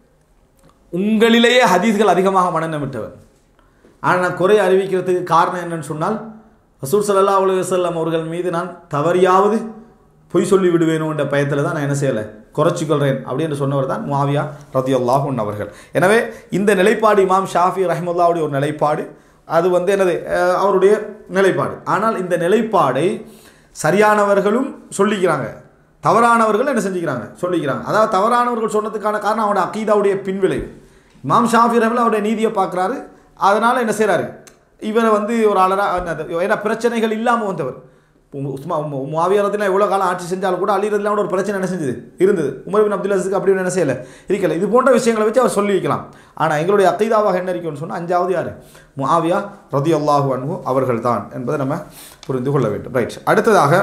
உங்களிலேயே ஹதீஸ்கள் அதிகமாக மனநம் விட்டவன் ஆனால் நான் குறை அறிவிக்கிறதுக்கு காரணம் என்னன்னு சொன்னால் ரசூல் ஸல்லல்லாஹு அலைஹி வஸல்லம் அவர்கள் மீது நான் தவறியாவது பொய் சொல்லி விடுவேனோ என்ற பயத்தில் தான் நான் என்ன செய்யலை குறைச்சிக்கொள்கிறேன் அப்படின்னு சொன்னவர் தான் முவாவியா ரதியுல்லாஹ் அவர்கள் எனவே இந்த நிலைப்பாடு இமாம் ஷாஃபி ரஹ்மல்லாவுடைய ஒரு நிலைப்பாடு அது வந்து என்னது அஹ், அவருடைய நிலைப்பாடு ஆனால் இந்த நிலைப்பாடை சரியானவர்களும் சொல்லிக்கிறாங்க தவறானவர்கள் என்ன செஞ்சுக்கிறாங்க சொல்லிக்கிறாங்க அதாவது தவறானவர்கள் சொன்னதுக்கான காரணம் அவனோட அக்கீதாவுடைய பின்விளைவு இமாம் ஷாஃபி ரஹ்மல்லா அவருடைய நீதியை பார்க்குறாரு அதனால் என்ன செய்கிறாரு இவரை வந்து ஒரு ஆளராக ஏன்னா பிரச்சனைகள் இல்லாமல் வந்தவர் உஸ்மா மாவியாரத்தில் எவ்வளோ காலம் ஆட்சி செஞ்சாலும் கூட அழிறதுலாம் கூட ஒரு பிரச்சனை என்ன செஞ்சது இருந்தது உமர் பின் அப்துல் அசீஸ்க்கு அப்படி என்ன செய்யலை இருக்கல இது போன்ற விஷயங்களை வச்சு அவர் சொல்லி வைக்கலாம் ஆனால் எங்களுடைய அக்கைதாவாக என்ன இருக்குன்னு சொன்னால் அஞ்சாவது யார் முஆவியா ரதி அல்லாஹு அன்ஹு அவர்கள் தான் என்பதை நம்ம புரிந்து கொள்ள வேண்டும் ரைட் அடுத்ததாக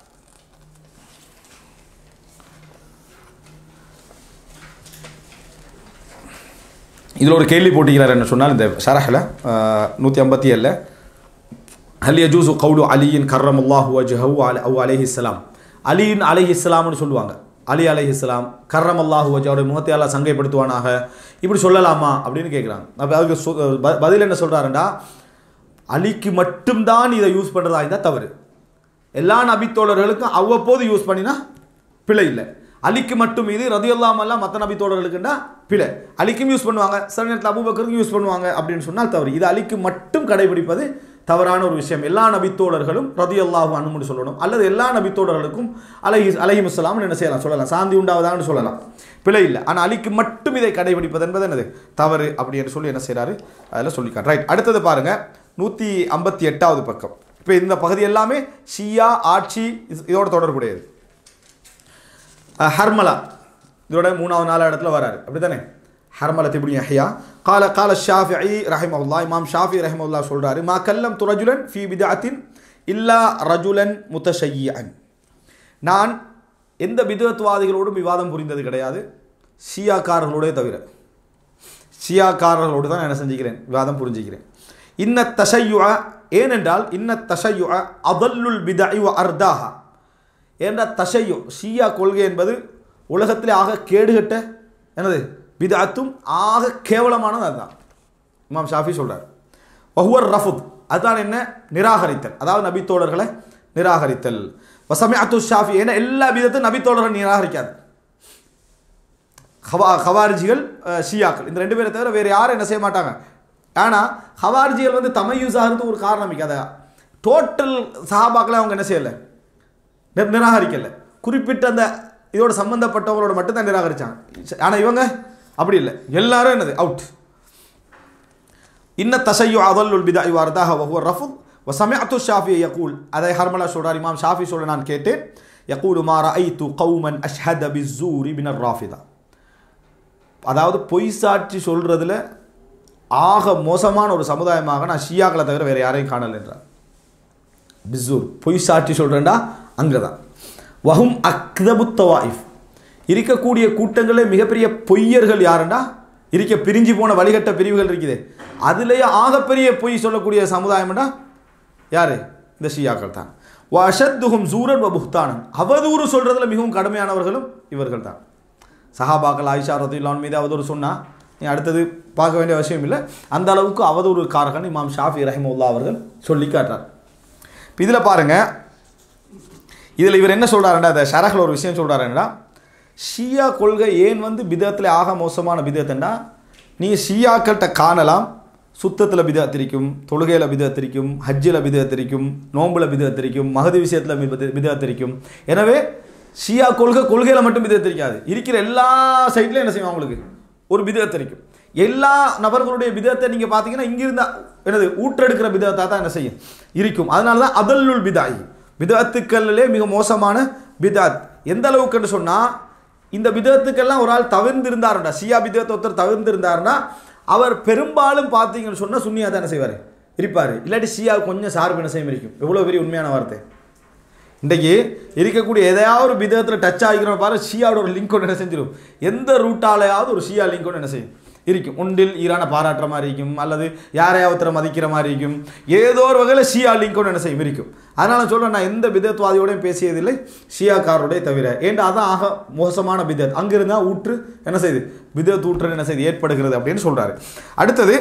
இதில் ஒரு கேள்வி போட்டிக்கிறார் என்ன சொன்னால் இந்த ஷரஹில் நூற்றி ஐம்பத்தி ஏழில் ஹல் யஜூசு கவுலு அலியின் கர்ரம் அல்லாஹு வஜ்ஹு அல அவு அலைஹி இஸ்லாம் அலியின் அலைஹி இஸ்லாம்னு சொல்லுவாங்க அலி அலை இஸ்லாம் கர்ரம் அல்லாஹு அவருடைய முகத்தை எல்லாம் சங்கைப்படுத்துவானாக இப்படி சொல்லலாமா அப்படின்னு கேட்குறாங்க அப்போ அதுக்கு சொ- ப- பதில் என்ன சொல்கிறாருண்டா அலிக்கு மட்டும்தான் இதை யூஸ் பண்ணுறதா இருந்தால் தவறு எல்லா நபித்தோழர்களுக்கும் அவ்வப்போது யூஸ் பண்ணினா பிழை இல்லை அலிக்கு மட்டும் இது ரதியுல்லாமல்லாம் மற்ற நபித்தோழர்களுக்குன்னா பிழை அலிக்கும் யூஸ் பண்ணுவாங்க சில நேரத்தில் அபூபக்கருக்கும் யூஸ் பண்ணுவாங்க அப்படின்னு சொன்னால் தவறு இது அலிக்கு மட்டும் கடைபிடிப்பது தவறான ஒரு விஷயம் எல்லா நபித்தோழர்களும் ரதியுல்லாஹு அனுமதி சொல்லணும் அல்லது எல்லா நபித்தோழர்களுக்கும் அலஹி அலஹிமுஸ்லாம்னு என்ன செய்யலாம் சொல்லலாம் சாந்தி உண்டாவதான்னு சொல்லலாம் பிழை இல்லை ஆனால் அலிக்கு மட்டும் இதை கடைபிடிப்பது என்பது என்னது தவறு அப்படி என்று சொல்லி என்ன செய்கிறாரு அதில் சொல்லிக்கார் ரைட் அடுத்தது பாருங்க நூற்றி ஐம்பத்தி எட்டாவது பக்கம் இப்போ இந்த பகுதி எல்லாமே ஷியா ஆட்சி இது- இதோட தொடர்புடையது அஹ், ஹர்மலா இதோட மூணாவது நாலு இடத்துல வராரு அப்படிதானே ஹர்மலா திபுனி யஹ்யா கால கால ஷாஃபிஇ ரஹிமஹுல்லா இமாம் ஷாஃபி ரஹிமஹுல்லா சொல்றாரு மா கல்லம் துரஜுலன் ஃபி பிதஅத்தின் இல்லா ரஜுலன் முத்தஷய்யன் நான் எந்த பிதத்வாதிகளோடும் விவாதம் புரிந்தது கிடையாது ஷியாக்காரர்களோடே தவிர ஷியாக்காரர்களோடு தான் நான் என்ன செஞ்சுக்கிறேன் விவாதம் புரிஞ்சுக்கிறேன் இன்ன தஷையுஅ ஏனென்றால் இன்ன தஷையுஅ அதல்லுல் பிதஇ வ அர்தாஹா என்ற தஷையு ஷியா கொள்கை என்பது உலகத்திலே ஆக கேடுகட்ட என்னது பிதாத்தும் ஆக கேவலமானது அதுதான் இமாம் ஷாஃபி சொல்றார் வஹுவர் ரஃபுத் அதுதான் என்ன நிராகரித்தல் அதாவது நபித்தோழர்களை நிராகரித்தல் வசமே அத்து ஷாஃபி ஏன்னா எல்லா விதத்தையும் நபித்தோழரை நிராகரிக்காது ஹவா ஹவாரிஜிகள் அஹ், ஷியாக்கள் இந்த ரெண்டு பேரை தவிர வேறு யாரும் என்ன செய்ய மாட்டாங்க ஆனால் ஹவாரிஜிகள் வந்து தமையூஸ் ஆகிறது ஒரு காரணம் மிக்க அதை டோட்டல் சஹாபாக்களை அவங்க என்ன செய்யலை நிர்- நிராகரிக்கல குறிப்பிட்ட அந்த இதோட சம்பந்தப்பட்டவங்களோட மட்டும்தான் நிராகரிச்சாங்க ஆனால் இவங்க அப்படி இல்லை எல்லாரும் என்னது அவுட் இன்ன தசையு அதல்லுல் பிதா வார்தாக வஹுவ ரஃபுத் வசமிஅத்து ஷாஃபி யகூல் அதை ஹர்மலா சொல்றார் இமாம் ஷாஃபி சொல்ல நான் கேட்டேன் யகூலு மா ரஅய்து கௌமன் அஷ்ஹத பிஸ்ஸூரி பினர் ராஃபிதா அதாவது பொய் சாட்சி சொல்றதுல ஆக மோசமான ஒரு சமுதாயமாக நான் ஷியாக்களை தவிர வேற யாரையும் காணல என்றார் பிஸ்ஸூர் பொய் சாட்சி சொல்கிறேன்டா அங்கே தான் வஹும் அக்தபு தவாயிஃப் இருக்கக்கூடிய கூட்டங்களே மிகப்பெரிய பொய்யர்கள் யாருண்டா இருக்க பிரிஞ்சு போன வழிகட்ட பிரிவுகள் இருக்குது அதுலேயே ஆகப்பெரிய பொய் சொல்லக்கூடிய சமுதாயம்டா யாரு இந்த ஷியாக்கள் தான் வஷத்துஹும் சூரன் வ புஹ்தானன் அவதூறு சொல்றதுல மிகவும் கடுமையானவர்களும் இவர்கள் தான் சஹாபாக்கள் ஆயிஷா ரத்திலான் மீது அவதூறு சொன்னா நீ அடுத்தது பார்க்க வேண்டிய அவசியம் இல்லை அந்த அளவுக்கு அவதூறு காரகன் இமாம் ஷாஃபி ரஹிமுல்லா அவர்கள் சொல்லி காட்டுறார் இப்போ இதில் பாருங்க இதில் இவர் என்ன சொல்றாருன்னா அந்த ஷரஹில் ஒரு விஷயம் சொல்றாருன்னா ஷியா கொள்கை ஏன் வந்து பிதத்தில் ஆக மோசமான பிதத்துண்டா நீ ஷியாக்கள்கிட்ட காணலாம் சுத்தத்தில் பிதத்திரிக்கும் தொழுகையில் பிதத்திரிக்கும் ஹஜ்ஜில் பிதத்திரிக்கும் நோம்பில் பிதத்திரிக்கும் மகதி விஷயத்தில் பிதத்திரிக்கும் எனவே ஷியா கொள்கை கொள்கையில் மட்டும் பிதத்திரிக்காது இருக்கிற எல்லா சைட்லையும் என்ன செய்யும் அவங்களுக்கு ஒரு பிதத்திரிக்கும் எல்லா நபர்களுடைய பிதத்தை நீங்கள் பார்த்தீங்கன்னா இங்கிருந்தா என்னது ஊற்றெடுக்கிற பிதத்தா தான் என்ன செய்யும் இருக்கும் அதனால தான் அதல்லுல் பிதாயி பிதத்துக்களிலே மிக மோசமான பிதாத் எந்த அளவுக்குன்னு சொன்னால் இந்த பிதத்துக்கெல்லாம் ஒரு ஆள் தவிர்ந்திருந்தாருண்டா ஷியா பிதத்தை ஒருத்தர் தவிர்ந்திருந்தாருன்னா அவர் பெரும்பாலும் பார்த்தீங்கன்னு சொன்னால் சுன்னியா தான் என்ன செய்வார் இருப்பார் இல்லாட்டி ஷியா கொஞ்சம் சார்பு என்ன செய்யும் இருக்கும் எவ்வளோ பெரிய உண்மையான வார்த்தை இன்றைக்கி இருக்கக்கூடிய எதையாவது ஒரு விதத்தில் டச் ஆகிக்கிறோம் பாரு ஷியாவோட ஒரு லிங்க் ஒன்று என்ன செஞ்சிடும் எந்த ரூட்டாலையாவது ஒரு ஷியா லிங்க் ஒன்று என்ன செய்யும் இருக்கும் ஒன்றில் ஈரானை பாராட்டுற மாதிரி இருக்கும் அல்லது யாரையாவத்தரை மதிக்கிற மாதிரி இருக்கும் ஏதோ ஒரு வகையில் ஷியா லிங்க் ஒன்று என்ன செய்யும் இருக்கும் அதனால நான் சொல்கிறேன் நான் எந்த விதத்வாதியோடையும் பேசியதில்லை ஷியாக்காரோடைய தவிர ஏன்டா அதான் ஆக மோசமான பிதத் அங்கிருந்தா ஊற்று என்ன செய்யுது பிதத் ஊற்று என்ன செய்யுது ஏற்படுகிறது அப்படின்னு சொல்கிறாரு அடுத்தது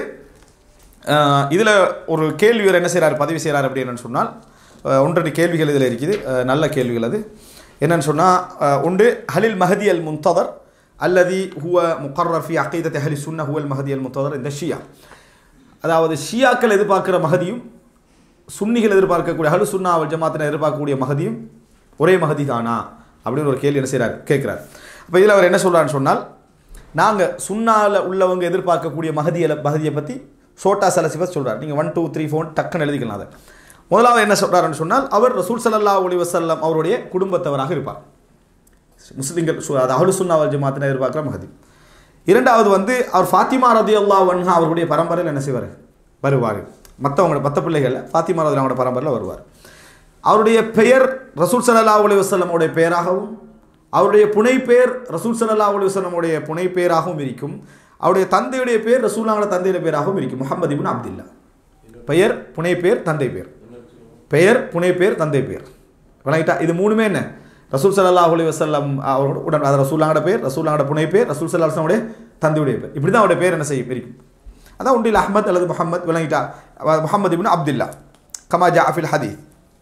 இதில் ஒரு கேள்வி இவர் என்ன செய்கிறார் பதிவு செய்கிறார் அப்படின்னு சொன்னால் அஹ், ஒன்றரை கேள்விகள் இதில் இருக்குது அஹ், நல்ல கேள்விகள் அது என்னன்னு சொன்னால் உண்டு ஹலில் மஹதி அல் முன்ததர் அல்லதி ஹுவ முகர்ரர் ஃபி அகைதத் ஹலி சுன்ன ஹுவல் மஹதி அல் முன்ததர் இந்த ஷியா அதாவது ஷியாக்கள் எதிர்பார்க்கிற மகதியும் சுன்னிகள் எதிர்பார்க்கக்கூடிய ஹலு சுன்னா அவல் ஜமாத்தினர் எதிர்பார்க்கக்கூடிய மகதியும் ஒரே மகதி தானா அப்படின்னு ஒரு கேள்வி என்ன செய்கிறார் கேட்குறார் அப்போ இதில் அவர் என்ன சொல்கிறாருன்னு சொன்னால் நாங்கள் சுன்னால உள்ளவங்க எதிர்பார்க்கக்கூடிய மகதியை மகதியை பற்றி சோட்டா சலசிபஸ் சொல்கிறார் நீங்கள் ஒன் டூ த்ரீ ஃபோர் டக்குன்னு எழுதிக்கலாம் அதை முதலாவது என்ன சொல்கிறாருன்னு சொன்னால் அவர் ரசூல் ஸல்லல்லாஹு அலைஹி வஸல்லம் அவருடைய குடும்பத்தவராக இருப்பார் முஸ்லிம்கள் சு- அது அஹ்லு சுன்னா வல் ஜமாத்தினர் எதிர்பார்க்குற மகதி இரண்டாவது வந்து அவர் ஃபாத்திமா ரதி அல்லா வன்ஹா அவருடைய பரம்பரையில் என்ன செய்வார் வருவார் மற்றவங்க மற்ற பிள்ளைகள் ஃபாத்திமா ரதி அவங்களோட பரம்பரையில் வருவார் அவருடைய பெயர் ரசூல் ஸல்லல்லாஹு அலைஹி வஸல்லமுடைய பெயராகவும் அவருடைய புனைப்பெயர் ரசூல் ஸல்லல்லாஹு அலைஹி வஸல்லமுடைய புனைப்பெயராகவும் இருக்கும் அவருடைய தந்தையுடைய பேர் ரசூல்லாவோட தந்தையுடைய பேராகவும் இருக்கும் முகமது இப்னு அப்துல்லா பெயர் புனைப்பெயர் தந்தை பேர் பெயர் புனைப்பெயர் தந்தை பேர் விளங்கிட்டா இது மூணுமே என்ன ரசூல் சல்லல்லாஹு அலைஹி வஸல்லம் அவரோட உடன் அது ரசூலாங்கட பேர் ரசூலாங்கட புனை பேர் ரசூல் சல்லா அலுவலமுடைய தந்தையுடைய பேர் இப்படி தான் அவருடைய பேர் என்ன செய்யும் இருக்கும் அதான் உண்டில் அஹ்மத் அல்லது முஹம்மத் விளங்கிட்டா முஹம்மது இப்னு அப்துல்லா கமா ஜாஃபில் ஹதீஸ்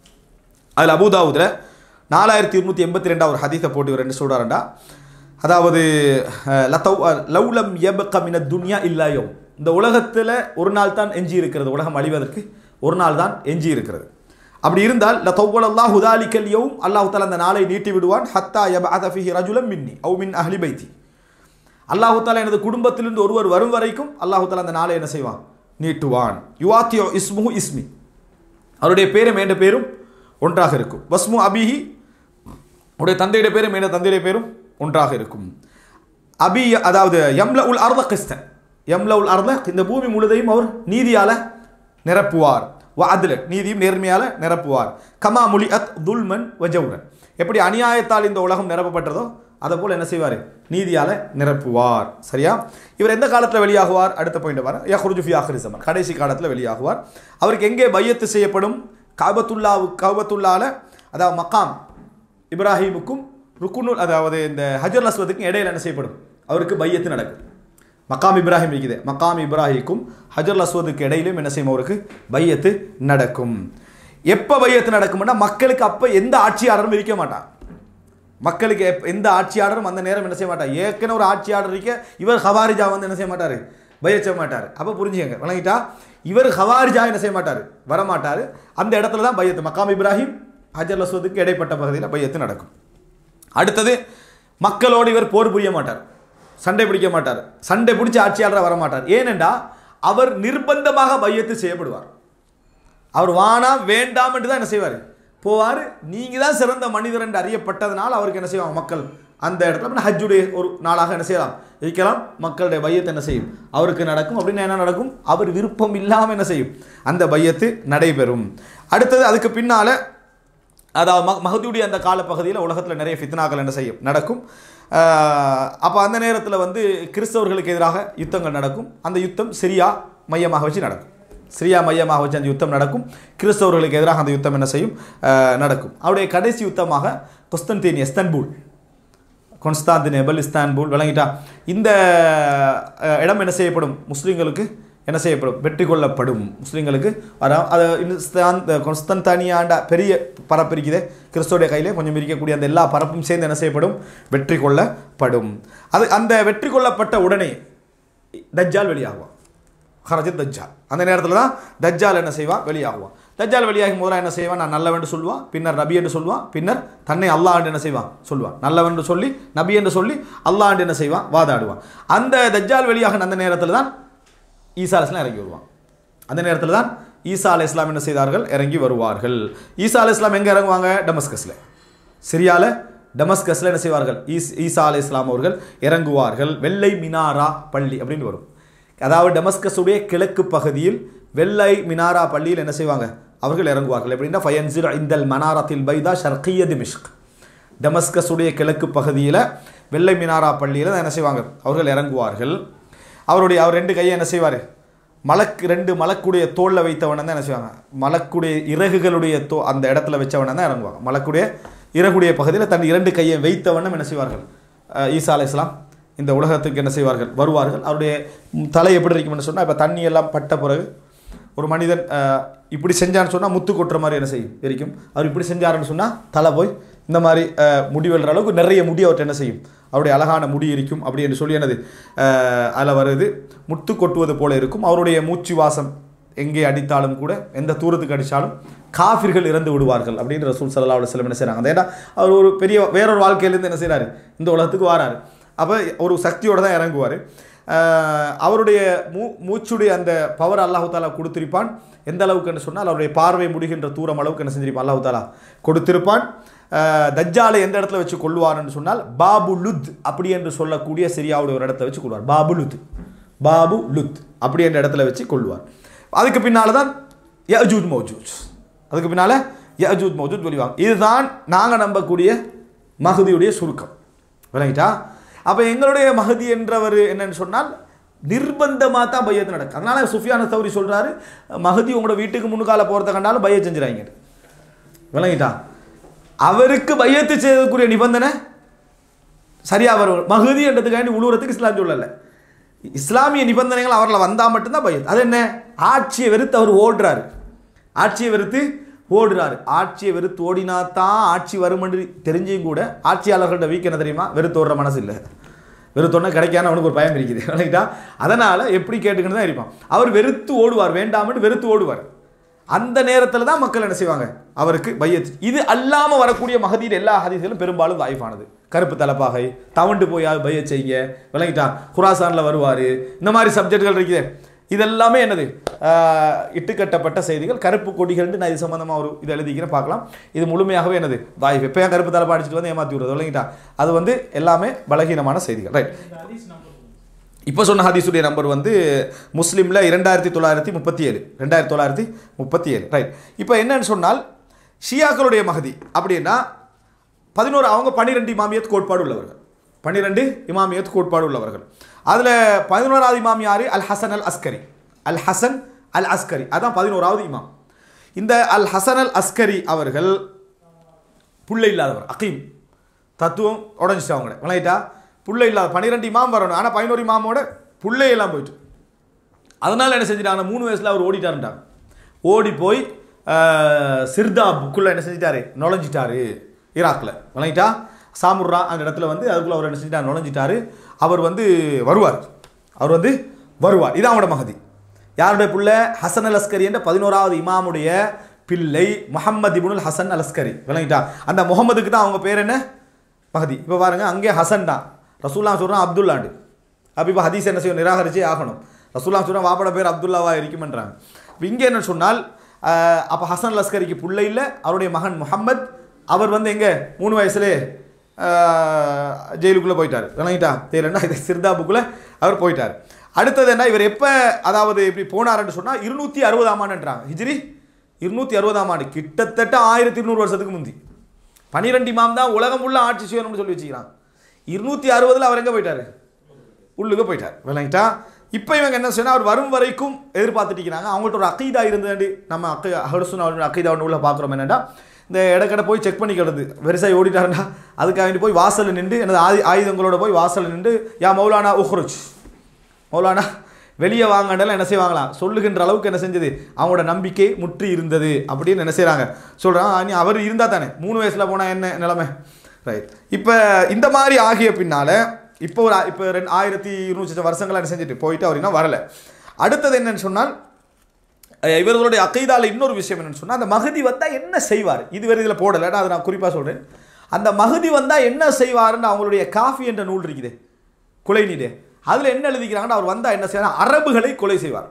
அதில் அபுதாவுதில் நாலாயிரத்தி இருநூற்றி எண்பத்தி ரெண்டாவது ஹதீஸை போட்டு இவர் என்ன சொல்கிறாருண்டா அதாவது அஹ், லத்தவ் அஹ், லவ்லம் யபக மின துன்யா இல்லாயோ இந்த உலகத்தில் ஒரு நாள் தான் எஞ்சி இருக்கிறது உலகம் அழிவதற்கு ஒரு நாள் தான் எஞ்சி இருக்கிறது அப்படி இருந்தால் லத்தவ்வல் அல்லாஹ் ஹுதாலிக்கல் யவும் அல்லாஹ் தாலா அந்த நாளை நீட்டி விடுவான் ஹத்தா யப அதஃபிஹி ரஜுலம் மின்னி அவு மின் அஹ்லி பைத்தி அல்லாஹு தாலா எனது குடும்பத்திலிருந்து ஒருவர் வரும் வரைக்கும் அல்லாஹு தாலா அந்த நாளை என்ன செய்வான் நீட்டுவான் யுவாத்தியோ இஸ்முஹு இஸ்மி அவருடைய பேரும் என்ற பேரும் ஒன்றாக இருக்கும் வஸ்மு அபிஹி உடைய தந்தையுடைய பேரும் என்ற தந்தையுடைய பேரும் ஒன்றாக இருக்கும் அபி அதாவது யம்ல உல் அர்த கிறிஸ்தன் யம்ல உல் அர்த இந்த பூமி முழுதையும் அவர் நீதியால நிரப்புவார் வ அதுல நீதியும் நேர்மையால நிரப்புவார் கமா முலி அத் துல்மன் வஜவுரன் எப்படி அநியாயத்தால் இந்த உலகம் நிரப்பப்பட்டதோ அதை போல் என்ன செய்வார் நீதியால நிரப்புவார் சரியா இவர் எந்த காலத்தில் வெளியாகுவார் அடுத்த பாயிண்ட் வர யஹ்ருஜு ஃபி ஆஹிரி ஜமான் கடைசி காலத்தில் வெளியாகுவார் அவருக்கு எங்கே பையத்து செய்யப்படும் காபத்துல்லாவு காபத்துல்லால அதாவது மக்காம் இப்ராஹிமுக்கும் ருக்குனு அதாவது இந்த ஹஜர் அஸ்வதுக்கும் இடையில என்ன செய்யப்படும் அவருக்கு பையத்து நடக்கும் மக்காம் இப்ராஹிம் இருக்குது மக்காம் இப்ராஹிக்கும் ஹஜர் அஸ்வதுக்கு இடையிலும் என்ன செய்யும் அவருக்கு பையத்து நடக்கும் எப்போ பையத்து நடக்கும்னா மக்களுக்கு அப்போ எந்த ஆட்சியாளரும் இருக்க மாட்டான் மக்களுக்கு எப்ப- எந்த ஆட்சியாளரும் அந்த நேரம் என்ன செய்ய மாட்டார் ஏற்கனவே ஒரு ஆட்சியாளர் இருக்க இவர் ஹவாரிஜா வந்து என்ன செய்ய மாட்டார் பயச்ச மாட்டார் அப்போ புரிஞ்சுங்க விளங்கிட்டா இவர் ஹவாரிஜா என்ன செய்ய மாட்டார் வரமாட்டார் அந்த இடத்துல தான் பையத்து மக்காம் இப்ராஹிம் ஹஜர் அஸ்வதுக்கு இடைப்பட்ட பகுதியில் பையத்து நடக்கும் அடுத்தது மக்களோடு இவர் போர் புரிய மாட்டார் சண்டை பிடிக்க மாட்டார் சண்டை பிடிச்ச ஆட்சியாளராக வரமாட்டார் ஏனென்றா அவர் நிர்பந்தமாக பையத்து செய்யப்படுவார் அவர் வானா வேண்டாம் என்று தான் என்ன செய்வார் போவார் நீங்கள் தான் சிறந்த மனிதர் என்று அறியப்பட்டதனால் அவருக்கு என்ன செய்வாங்க மக்கள் அந்த இடத்துல அப்ப ஹஜ்ஜுடைய ஒரு நாளாக என்ன செய்யலாம் இருக்கலாம் மக்களுடைய பையத்தை என்ன செய்யும் அவருக்கு நடக்கும் அப்படின்னு என்ன நடக்கும் அவர் விருப்பம் இல்லாமல் என்ன செய்யும் அந்த பையத்து நடைபெறும் அடுத்தது அதுக்கு பின்னால அதாவது ம மகதியுடைய அந்த காலப்பகுதியில் உலகத்தில் நிறைய ஃபித்னாக்கள் என்ன செய்யும் நடக்கும் அப்போ அந்த நேரத்தில் வந்து கிறிஸ்தவர்களுக்கு எதிராக யுத்தங்கள் நடக்கும் அந்த யுத்தம் சிரியா மையமாக வச்சு நடக்கும் சிரியா மையமாக வச்சு அந்த யுத்தம் நடக்கும் கிறிஸ்தவர்களுக்கு எதிராக அந்த யுத்தம் என்ன செய்யும் ஆஹ் நடக்கும் அவருடைய கடைசி யுத்தமாக கொஸ்தன்தீன் எஸ்தன்பூல் கொன்ஸ்தாந்தினேபல் இஸ்தான்புல் விளங்கிட்டா இந்த அஹ், இடம் என்ன செய்யப்படும் முஸ்லீம்களுக்கு என்ன செய்யப்படும் வெற்றி கொள்ளப்படும் முஸ்லீம்களுக்கு வர அது இஸ்தான் கொன்ஸ்தன்தானியாண்ட பெரிய பரப்பு இருக்குது கிறிஸ்தோடைய கையிலே கொஞ்சம் இருக்கக்கூடிய அந்த எல்லா பரப்பும் சேர்ந்து என்ன செய்யப்படும் வெற்றி கொள்ளப்படும் அது அந்த வெற்றி கொள்ளப்பட்ட உடனே தஜ்ஜால் வெளியாகுவான் ஹரஜத் தஜ்ஜால் அந்த நேரத்தில் தான் தஜ்ஜால் என்ன செய்வான் வெளியாகுவான் தஜ்ஜால் வெளியாகும் போதெல்லாம் என்ன செய்வான் நான் நல்லவன் என்று சொல்லுவான் பின்னர் நபி என்று சொல்லுவான் பின்னர் தன்னை அல்லாஹ் என்று என்ன செய்வான் சொல்லுவான் நல்லவன் என்று சொல்லி நபி என்று சொல்லி அல்லாஹ் என்று என்ன செய்வான் வாதாடுவான் அந்த தஜ்ஜால் வெளியாகின அந்த நேரத்தில் தான் ஈசா அலைஹிஸ்ஸலாம் இறங்கி வருவான் அந்த நேரத்தில் தான் ஈசா அலை இஸ்லாம் என்ன செய்தார்கள் இறங்கி வருவார்கள் ஈசா அலை இஸ்லாம் எங்கே இறங்குவாங்க டமஸ்கஸில் சிரியால டமஸ்கஸில் என்ன செய்வார்கள் ஈஸ் ஈசா அலை இஸ்லாம் அவர்கள் இறங்குவார்கள் வெள்ளை மினாரா பள்ளி அப்படின்னு வரும் அதாவது டமஸ்கஸுடைய கிழக்கு பகுதியில் வெள்ளை மினாரா பள்ளியில் என்ன செய்வாங்க அவர்கள் இறங்குவார்கள் எப்படின்னா ஃபயன்சிர் இந்தல் மனாரத்தில் பைதா ஷர்கிய திமிஷ்க் டமஸ்கஸுடைய கிழக்கு பகுதியில் வெள்ளை மினாரா பள்ளியில் தான் என்ன செய்வாங்க அவர்கள் இறங்குவார்கள் அவருடைய அவர் ரெண்டு கையை என்ன செய்வார் மலக்கு ரெண்டு மலக்குடைய தோளில் வைத்தவனை தான் என்ன செய்வாங்க மலக்குடைய இறகுகளுடைய தோ அந்த இடத்துல வச்சவனை தான் இறங்குவாங்க மலக்குடைய இறகுடைய பகுதியில் தன் இரண்டு கையை வைத்தவனும் என்ன செய்வார்கள் அஹ் ஈசா அலைஹிஸ்ஸலாம் இந்த உலகத்துக்கு என்ன செய்வார்கள் வருவார்கள் அவருடைய ம், தலை எப்படி இருக்கும்னு சொன்னால் இப்போ தண்ணி எல்லாம் பட்ட பிறகு ஒரு மனிதன் அஹ், இப்படி செஞ்சான்னு சொன்னால் முத்து கொட்டுற மாதிரி என்ன செய்யும் இருக்கும் அவர் இப்படி செஞ்சாருன்னு சொன்னால் தலை போய் இந்த மாதிரி அஹ், முடி வெல்ற அளவுக்கு நிறைய முடி அவர்கிட்ட என்ன செய்யும் அவருடைய அழகான முடி இருக்கும் அப்படி என்று சொல்லி என்னது அதில் வருது முத்து கொட்டுவது போல இருக்கும் அவருடைய மூச்சு வாசம் எங்கே அடித்தாலும் கூட எந்த தூரத்துக்கு அடித்தாலும் காஃபிர்கள் இறந்து விடுவார்கள் அப்படின்னு ரசூல் சல்லா அலுவலம் என்ன செய்கிறாங்க ஏன்னா அவர் ஒரு பெரிய வேறொரு வாழ்க்கையிலேருந்து என்ன செய்கிறாரு இந்த உலகத்துக்கு வாராரு அப்போ ஒரு சக்தியோடு தான் இறங்குவார் அவருடைய மூ மூச்சுடைய அந்த பவர் அல்லாஹு தாலா கொடுத்திருப்பான் எந்த அளவுக்குன்னு சொன்னால் அவருடைய பார்வை முடிகின்ற தூரம் அளவுக்கு என்ன செஞ்சிருப்பான் அல்லாஹு தாலா கொடுத்திருப்பான் அஹ், தஜ்ஜாலை எந்த இடத்துல வச்சு கொள்வார்னு சொன்னால் பாபு லுத் அப்படி என்று சொல்லக்கூடிய சிரியாவுடைய ஒரு இடத்துல வச்சு கொள்வார் பாபு லுத் பாபு லுத் அப்படி என்ற இடத்துல வச்சு கொள்வார் அதுக்கு பின்னால் தான் யஜூத் மௌஜூத் அதுக்கு பின்னால் யஜூத் மௌஜூத் வெளிவாங்க இதுதான் நாங்கள் நம்பக்கூடிய மகுதியுடைய சுருக்கம் விளங்கிட்டா அப்போ எங்களுடைய மகதி என்றவர் என்னன்னு சொன்னால் நிர்பந்தமாக தான் பையத்து நடக்கும் அதனால சுஃபியான தௌரி சொல்றாரு மகதி உங்களோட வீட்டுக்கு முன்னுக்கால போகிறத கண்டாலும் பைய செஞ்சுறாங்க விளங்கிட்டா அவருக்கு பையத்து செய்யக்கூடிய நிபந்தனை சரியா வரும் மகுதி என்றதுக்காண்டி உழுவுறதுக்கு இஸ்லாம் சொல்லலை இஸ்லாமிய நிபந்தனைகள் அவரில் வந்தால் மட்டும்தான் பையத் அது என்ன ஆட்சியை வெறுத்து அவர் ஓடுறாரு ஆட்சியை வெறுத்து ஓடுறாரு ஆட்சியை வெறுத்து ஓடினா தான் ஆட்சி வருமென்று தெரிஞ்சும் கூட ஆட்சியாளர்கள்ட்ட வீக் என்ன தெரியுமா வெறுத்து ஓடுற மனசு இல்லை வெறுத்தோன்னா கிடைக்கான அவனுக்கு ஒரு பயம் இருக்குது விளங்கிட்டா அதனால் எப்படி கேட்டுக்கிட்டு தான் இருப்பான் அவர் வெறுத்து ஓடுவார் வேண்டாம்னு வெறுத்து ஓடுவார் அந்த நேரத்தில் தான் மக்கள் என்ன செய்வாங்க அவருக்கு பையத் இது அல்லாமல் வரக்கூடிய மகதீர் எல்லா ஹதீஸ்களும் பெரும்பாலும் வாய்ப்பானது கருப்பு தலப்பாகை தவண்டு போய் பைய செய்யுங்க விளங்கிட்டான் குராசானில் வருவார் இந்த மாதிரி சப்ஜெக்ட்கள் இருக்குது இதெல்லாமே என்னது ஆஹ், இட்டுக்கட்டப்பட்ட செய்திகள் கருப்பு கொடிகள்னு நான் இது சம்மந்தமாக ஒரு இது எழுதிக்கிறேன் பார்க்கலாம் இது முழுமையாகவே என்னது வாய்ப்பு இப்போ ஏன் கருப்பு தலப்பா அடிச்சுட்டு வந்து ஏமாற்றி விடுறது விளங்கிட்டா அது வந்து எல்லாமே பலகீனமான செய்திகள் ரைட் இப்போ சொன்ன ஹதீஸுடைய நம்பர் வந்து முஸ்லீமில் இரண்டாயிரத்தி தொள்ளாயிரத்தி முப்பத்தி ஏழு ரெண்டாயிரத்தி தொள்ளாயிரத்தி முப்பத்தி ஏழு ரைட் இப்போ என்னன்னு சொன்னால் ஷியாக்களுடைய மகதி அப்படின்னா பதினோரு அவங்க பன்னிரெண்டு இமாமியத் கோட்பாடு உள்ளவர்கள் பன்னிரெண்டு இமாமியத் கோட்பாடு உள்ளவர்கள் அதில் பதினோராவது இமாம் யாரு al Hasan al Askari al Hasan al Askari அதான் பதினோராவது இமாம் இந்த அல் ஹசன் அல் அஸ்கரி அவர்கள் புள்ளை இல்லாதவர் அகீம் தத்துவம் உடஞ்சிட்டு அவங்கள விளையிட்டா புள்ளை இல்லாத பன்னிரெண்டு இமாம் வரணும் ஆனால் பதினோரு இமாமோட புள்ளை எல்லாம் போயிட்டு அதனால் என்ன செஞ்சிட்டாங்க மூணு வயசில் அவர் ஓடிட்டாருட்டாங்க ஓடி போய் ஆஹ், சிர்தா புக்குள்ள என்ன செஞ்சிட்டாரு நுழைஞ்சிட்டாரு ஈராக்கில் விளங்கிட்டா சாமுர்ரா அந்த இடத்துல வந்து அதுக்குள்ள அவர் என்ன செஞ்சிட்டார் நுழைஞ்சிட்டாரு அவர் வந்து வருவார் அவர் வந்து வருவார் இதான் அவனோட மகதி யாருடைய புள்ள ஹசன் அல் அஸ்கரி என்ற பதினோராவது இமாமுடைய பிள்ளை முஹம்மது இப்னுல் ஹசன் அல் அஸ்கரி விளங்கிட்டா அந்த முகமதுக்கு தான் அவங்க பேர் என்ன மகதி இப்போ பாருங்க அங்கே ஹசன் தான் ரசூல்லா சொல்கிறான் அப்துல்லாண்டு அப்போ இப்போ ஹதீஸ் என்ன செய்யும் நிராகரிச்சே ஆகணும் ரசூல்லா சொல்கிறான் வாப்பட பேர் அப்துல்லாவா இருக்குமென்றாங்க இப்போ இங்கே என்ன சொன்னால் அப்போ ஹசன் லஸ்கரிக்கு பிள்ளை இல்லை அவருடைய மகன் முஹம்மத் அவர் வந்து எங்கே மூணு வயசுலே ஜெயிலுக்குள்ளே போயிட்டார் விளங்கிட்டா தெரியலன்னா இது சிர்தா புக்கில் அவர் போயிட்டார் அடுத்தது என்ன இவர் எப்போ அதாவது இப்படி போனாருன்னு சொன்னால் இருநூற்றி அறுபதாம் ஆண்டுன்றாங்க ஹிஜ்ரி இருநூற்றி அறுபதாம் ஆண்டு கிட்டத்தட்ட ஆயிரத்தி இருநூறு வருஷத்துக்கு முந்தி பனிரெண்டு இமாம் தான் உலகம் உள்ள ஆட்சி செய்யணும்னு சொல்லி வச்சுக்கிறான் இருநூற்றி அறுபதில் அவர் எங்கே போயிட்டார் உள்ளுக்கு போயிட்டார் விளங்கிட்டா இப்போ இவங்க என்ன செய்யணும் அவர் வரும் வரைக்கும் எதிர்பார்த்துட்டு இருக்கிறாங்க அவங்கள்ட்ட ஒரு அக்கீதா இருந்தது நம்ம அக்கை அகடுசுன் அவரோட அக்கீதா ஒன்று உள்ள பார்க்குறோம் என்னடா இந்த இடக்கடை போய் செக் பண்ணிக்கிறது வெரிசாய் ஓடிட்டாருன்னா அதுக்காக வேண்டி போய் வாசலில் நின்று எனது ஆயு ஆயுதங்களோட போய் வாசலில் நின்று யா மௌலானா உஹ்ருஜ் மௌலானா வெளியே வாங்கண்டெல்லாம் என்ன செய்வாங்களாம் சொல்லுகின்ற அளவுக்கு என்ன செஞ்சது அவங்களோட நம்பிக்கை முற்றி இருந்தது அப்படின்னு என்ன செய்கிறாங்க சொல்கிறான் நீ அவர் இருந்தால் தானே மூணு வயசில் போனால் என்ன நிலைமை ரைட் இப்போ இந்த மாதிரி ஆகிய பின்னால் இப்போ ஒரு ஆ- இப்போ ரெண்டு ஆயிரத்தி இருநூற்றி வருஷங்களா என்ன செஞ்சுட்டு போயிட்டு அவர் இன்னும் வரலை அடுத்தது என்னன்னு சொன்னால் அஹ் இவர்களுடைய அக்கைதால இன்னொரு விஷயம் என்னன்னு சொன்னால் அந்த மகதி வந்தால் என்ன செய்வார் இது வேறு இதில் போடலை நான் அதை நான் குறிப்பாக சொல்கிறேன் அந்த மகதி வந்தால் என்ன செய்வாருன்னு அவங்களுடைய காஃபி என்ற நூல் இருக்குது குலைநீடு அதில் என்ன எழுதிக்கிறாங்கன்னா அவர் வந்தால் என்ன செய்வார் அரபுகளை கொலை செய்வார்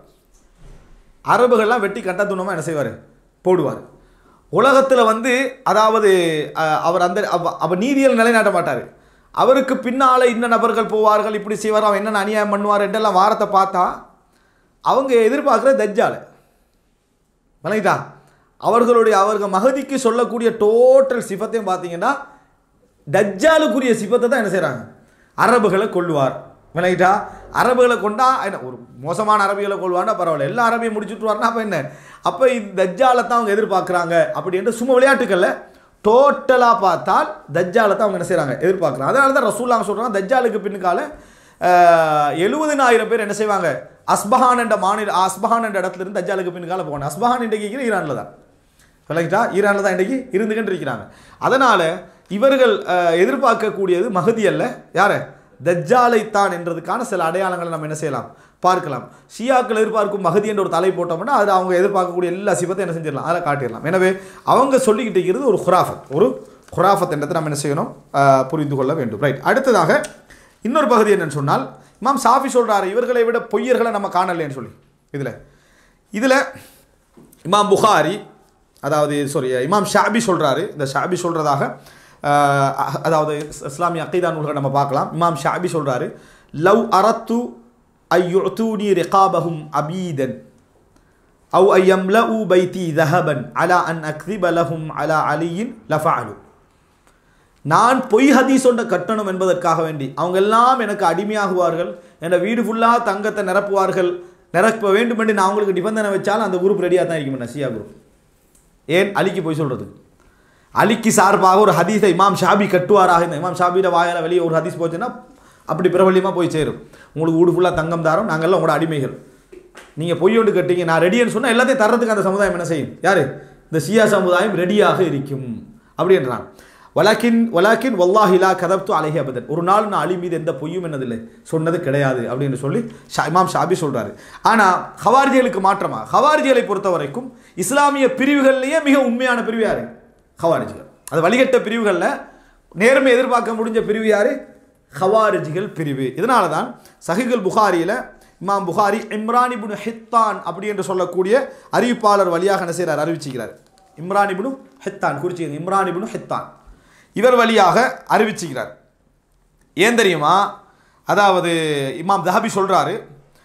அரபுகள்லாம் வெட்டி கட்டத்துணமாக என்ன செய்வார் போடுவார் உலகத்தில் வந்து அதாவது அஹ், அவர் அந்த அவ- அவர் நீதியில் நிலைநாட்ட மாட்டார் அவருக்கு பின்னால் இன்ன நபர்கள் போவார்கள் இப்படி செய்வார் அவன் என்னென்ன அநியாயம் பண்ணுவார் என்றெல்லாம் வாரத்தை பார்த்தா அவங்க எதிர்பார்க்குற தஜ்ஜாலை விளங்கிட்டா அவர்களுடைய அவர்கள் மகதிக்கு சொல்லக்கூடிய டோட்டல் சிபத்தையும் பார்த்தீங்கன்னா தஜ்ஜாலுக்குரிய சிபத்தை தான் என்ன செய்கிறாங்க அரபுகளை கொள்ளுவார் விளங்கிட்டா அரபுகளை கொண்டா என்ன ஒரு மோசமான அரபிகளை கொள்வான்னா பரவாயில்ல எல்லா அரபியும் முடிச்சுட்டுவார்னா அப்போ என்ன அப்போ இந்த தஜ்ஜாலை தான் அவங்க எதிர்பார்க்குறாங்க அப்படின்ட்டு சும்மா விளையாட்டுக்கல்ல டோட்டலாக பார்த்தால் தஜ்ஜாலை தான் அவங்க என்ன செய்கிறாங்க எதிர்பார்க்குறாங்க அதனால தான் ரசூல்லாங்க சொல்கிறாங்க தஜ்ஜாலுக்கு பின்னுக்கால எழுபதினாயிரம் பேர் என்ன செய்வாங்க அஸ்பஹான் என்ற மாநில அஸ்பஹான் என்ற இடத்துல இருந்து தஜ்ஜாலுக்கு பின்னுக்கால போகணும் அஸ்பஹான் இன்றைக்கு ஈரானில் தான் விளங்கிட்டா ஈரானில் தான் இன்றைக்கி இருந்துகிட்டு இருக்கிறாங்க அதனால் இவர்கள் அஹ், எதிர்பார்க்கக்கூடியது மகதி அல்ல யாரை தஜ்ஜாலைத்தான் என்றதுக்கான சில அடையாளங்களை நம்ம என்ன செய்யலாம் பார்க்கலாம் ஷியாக்கள் எதிர்பார்க்கும் மகதி என்ற ஒரு தலை போட்டோம்னா அது அவங்க எதிர்பார்க்கக்கூடிய எல்லா சிவத்தையும் என்ன செஞ்சிடலாம் அதில் காட்டிடலாம் எனவே அவங்க சொல்லிக்கிட்டு இருக்கிறது ஒரு குராஃபத் ஒரு குராஃபத் என்றதை நம்ம என்ன செய்யணும் அஹ், புரிந்து கொள்ள வேண்டும் ரைட் அடுத்ததாக இன்னொரு பகுதி என்னன்னு சொன்னால் இமாம் சாஃபி சொல்றாரு இவர்களை விட பொய்யர்களை நம்ம காணலைன்னு சொல்லி இதில் இதில் இமாம் புகாரி அதாவது சாரி இமாம் ஷாபி சொல்றாரு இந்த ஷாபி சொல்றதாக அஹ், அதாவது இஸ்- இஸ்லாமிய அக்கீதா நூல்களை நம்ம பார்க்கலாம் இமாம் ஷாபி சொல்றாரு லவ் அரத்து ஐயுத்தூனி ரிகாபஹும் அபீதன் أو أن يملأوا بيتي ذهبا على أن أكذب لهم على علي لفعلوا நான் பொய் ஹதீஸ் ஒன்றை கட்டணும் என்பதற்காக வேண்டி அவங்க எல்லாம் எனக்கு அடிமையாகுவார்கள் என் வீடு ஃபுல்லாக தங்கத்தை நிரப்புவார்கள் நிரப்ப வேண்டும் என்று நான் அவங்களுக்கு நிபந்தனை வச்சாலும் அந்த குரூப் ரெடியாக தான் இருக்கும் நசியா குரூப் ஏன் அலிக்கு போய் சொல்கிறது அலிக்கு சார்பாக ஒரு ஹதீஸை இமாம் ஷாபி கட்டுவாராக இந்த இமாம் ஷாபியோட வாயால் வெளியே ஒரு ஹதீஸ் போச்சுன்னா அப்படி பிரபல்யமாக போய் சேரும் உங்களுக்கு வீடு ஃபுல்லாக தங்கம் தாரோம் நாங்கள்லாம் உங்களோட அடிமைகள் நீங்கள் பொய் ஒன்று கட்டிங்க நான் ரெடின்னு சொன்னால் எல்லாத்தையும் தர்றதுக்கு அந்த சமுதாயம் என்ன செய்யும் யார் இந்த சியா சமுதாயம் ரெடியாக இருக்கும் அப்படின்றான் வலாக்கின் வலாக்கின் வல்லாஹிலா கதப்து அலஹி அபதன் ஒரு நாள் நான் அலி மீது எந்த பொய்யும் என்னதில்லை சொன்னது கிடையாது அப்படின்னு சொல்லி ஷா இமாம் ஷாபி சொல்கிறாரு ஆனால் ஹவாரிஜிகளுக்கு மாற்றமா ஹவாரிஜிகளை பொறுத்த வரைக்கும் இஸ்லாமிய பிரிவுகள்லேயே மிக உண்மையான பிரிவு யார் ஹவாரிஜிகள் அது வழிகட்ட பிரிவுகளில் நேர்மை எதிர்பார்க்க முடிஞ்ச பிரிவு யார் ஹவாரிஜிகள் பிரிவு இதனால தான் சஹிகுல் புகாரியில் இமாம் புகாரி இம்ரான் இப்னு ஹித்தான் அப்படி என்று சொல்லக்கூடிய அறிவிப்பாளர் வழியாக என்ன செய்கிறார் அறிவிச்சுக்கிறார் இம்ரான் இப்னு ஹித்தான் குறிச்சிங்க இம்ரான் இப்னு ஹித்தான் இவர் வழியாக அறிவிச்சுக்கிறார் ஏன் தெரியுமா அதாவது இமாம் தஹபி சொல்றாரு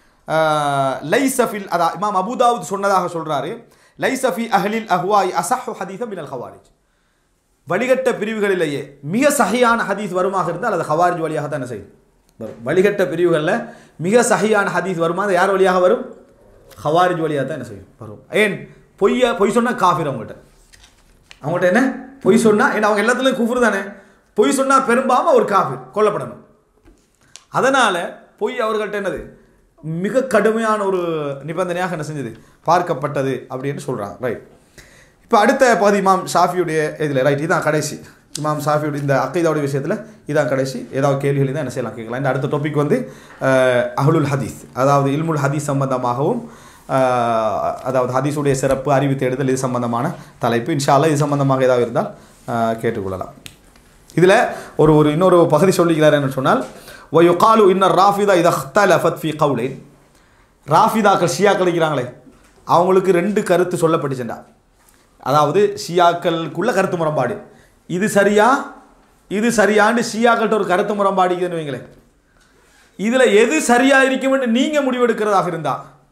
லைசஃபில் அதா இமாம் அபுதாவுத் சொன்னதாக சொல்றாரு லைசஃபி அஹ்லில் அஹ்வாய் அசஹு ஹதீஸ மினல் ஹவாரிஜ் வழிகட்ட பிரிவுகளிலேயே மிக சஹியான ஹதீஸ் வருமாக இருந்தால் அது ஹவாரிஜ் வழியாக தான் என்ன செய்யும் வரும் வழிகட்ட பிரிவுகளில் மிக சஹியான ஹதீஸ் வருமா அது யார் வழியாக வரும் ஹவாரிஜ் வழியாக தான் என்ன செய்யும் வரும் ஏன் பொய்ய பொய் சொன்னால் காஃபிர் அவங்ககிட்ட அவங்ககிட்ட என்ன பொய் சொன்னால் ஏன்னா அவங்க எல்லாத்துலேயும் குஃபுர் தானே பொய் சொன்னால் பெரும்பாலும் ஒரு காஃபிர் கொல்லப்படணும் அதனால் பொய் அவர்கள்ட்ட என்னது மிக கடுமையான ஒரு நிபந்தனையாக என்ன செஞ்சது பார்க்கப்பட்டது அப்படின்னு சொல்கிறாங்க ரைட் இப்போ அடுத்த பகுதி இமாம் ஷாஃபியுடைய இதில் ரைட் இதான் கடைசி இமாம் ஷாஃபியுடைய இந்த அக்கைதாவுடைய விஷயத்தில் இதான் கடைசி ஏதாவது கேள்விகள் தான் என்ன செய்யலாம் கேட்கலாம் இந்த அடுத்த டாபிக் வந்து அஹ், அஹ்லுல் ஹதீஸ் அதாவது இல்முல் ஹதீஸ் சம்பந்தமாகவும் அஹ், அதாவது ஹதீஸுடைய சிறப்பு அறிவு தேடுதல் இது சம்பந்தமான தலைப்பு இன்ஷா அல்லாஹ் இது சம்பந்தமாக ஏதாவது இருந்தால் அஹ், கேட்டுக்கொள்ளலாம் இதில் ஒரு ஒரு இன்னொரு பகுதி சொல்லிக்கிறார் என்று சொன்னால் வயுகாலு இன்னர் ராஃபிதா இதஹ்தலஃபத் ஃபி கவுலைன் ராஃபிதாக்கள் ஷியாக்கள் இருக்கிறாங்களே அவங்களுக்கு ரெண்டு கருத்து சொல்லப்பட்டுச்சுண்டா அதாவது ஷியாக்களுக்குள்ள கருத்து முரண்பாடு இது சரியா இது சரியான்னு ஷியாக்கள்கிட்ட ஒரு கருத்து முரண்பாடு இருக்குதுன்னு வைங்களேன் இதில் எது சரியா இருக்கும்னு நீங்கள் முடிவெடுக்கிறதாக இருந்தா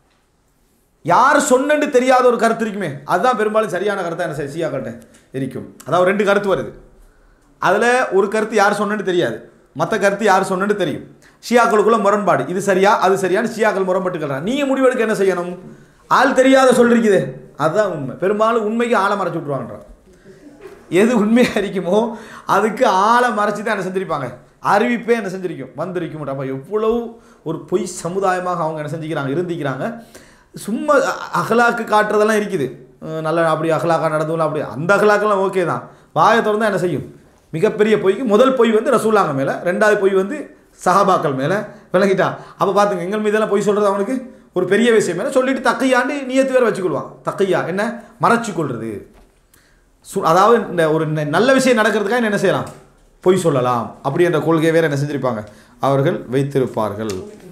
யார் சொன்னன்னு தெரியாத ஒரு கருத்து இருக்குமே அதுதான் பெரும்பாலும் சரியான கருத்தாக என்ன ஷியாக்கள்கிட்ட இருக்கும் அதாவது ரெண்டு கருத்து வருது அதில் ஒரு கருத்து யார் சொன்னன்னு தெரியாது மற்ற கருத்து யார் சொன்னன்னு தெரியும் ஷியாக்களுக்குள்ள முரண்பாடு இது சரியா அது சரியான்னு ஷியாக்கள் முரண்பட்டுக்கிறாங்க நீங்கள் முடிவெடுக்க என்ன செய்யணும் ஆள் தெரியாத சொல்லிருக்குதே அதுதான் உண்மை பெரும்பாலும் உண்மைக்கு ஆளை மறைச்சு விட்ருவாங்கன்றான் எது உண்மையாக இருக்குமோ அதுக்கு ஆளை மறைச்சி தான் என்ன செஞ்சிருப்பாங்க அறிவிப்பே என்ன செஞ்சிருக்கும் வந்திருக்கும் அப்போ எவ்வளவு ஒரு பொய் சமுதாயமாக அவங்க என்ன செஞ்சுக்கிறாங்க இருந்திக்கிறாங்க சும்மா அ- அகலாக்கு காட்டுறதெல்லாம் இருக்குது அஹ் நல்ல அப்படி அகலாக்கா நடந்துலாம் அப்படி அந்த அகலாக்கெல்லாம் ஓகே தான் வாயை திறந்தா என்ன செய்யும் மிகப்பெரிய பொய்க்கு முதல் பொய் வந்து ரசூலாங்க மேலே ரெண்டாவது பொய் வந்து சஹாபாக்கள் மேலே விளங்கிட்டா அப்போ பார்த்துங்க எங்கள் மீதெல்லாம் பொய் சொல்கிறது அவனுக்கு ஒரு பெரிய விஷயம் மேலே சொல்லிட்டு தக்கையாண்டு நியத்து வேறு வச்சுக்கொள்வான் தக்கையா என்ன மறைச்சு கொள்வது சு அதாவது இந்த ஒரு ந- நல்ல விஷயம் நடக்கிறதுக்காக என்ன செய்யலாம் பொய் சொல்லலாம் அப்படி என்ற கொள்கை வேறு என்ன செஞ்சிருப்பாங்க அவர்கள் வைத்திருப்பார்கள்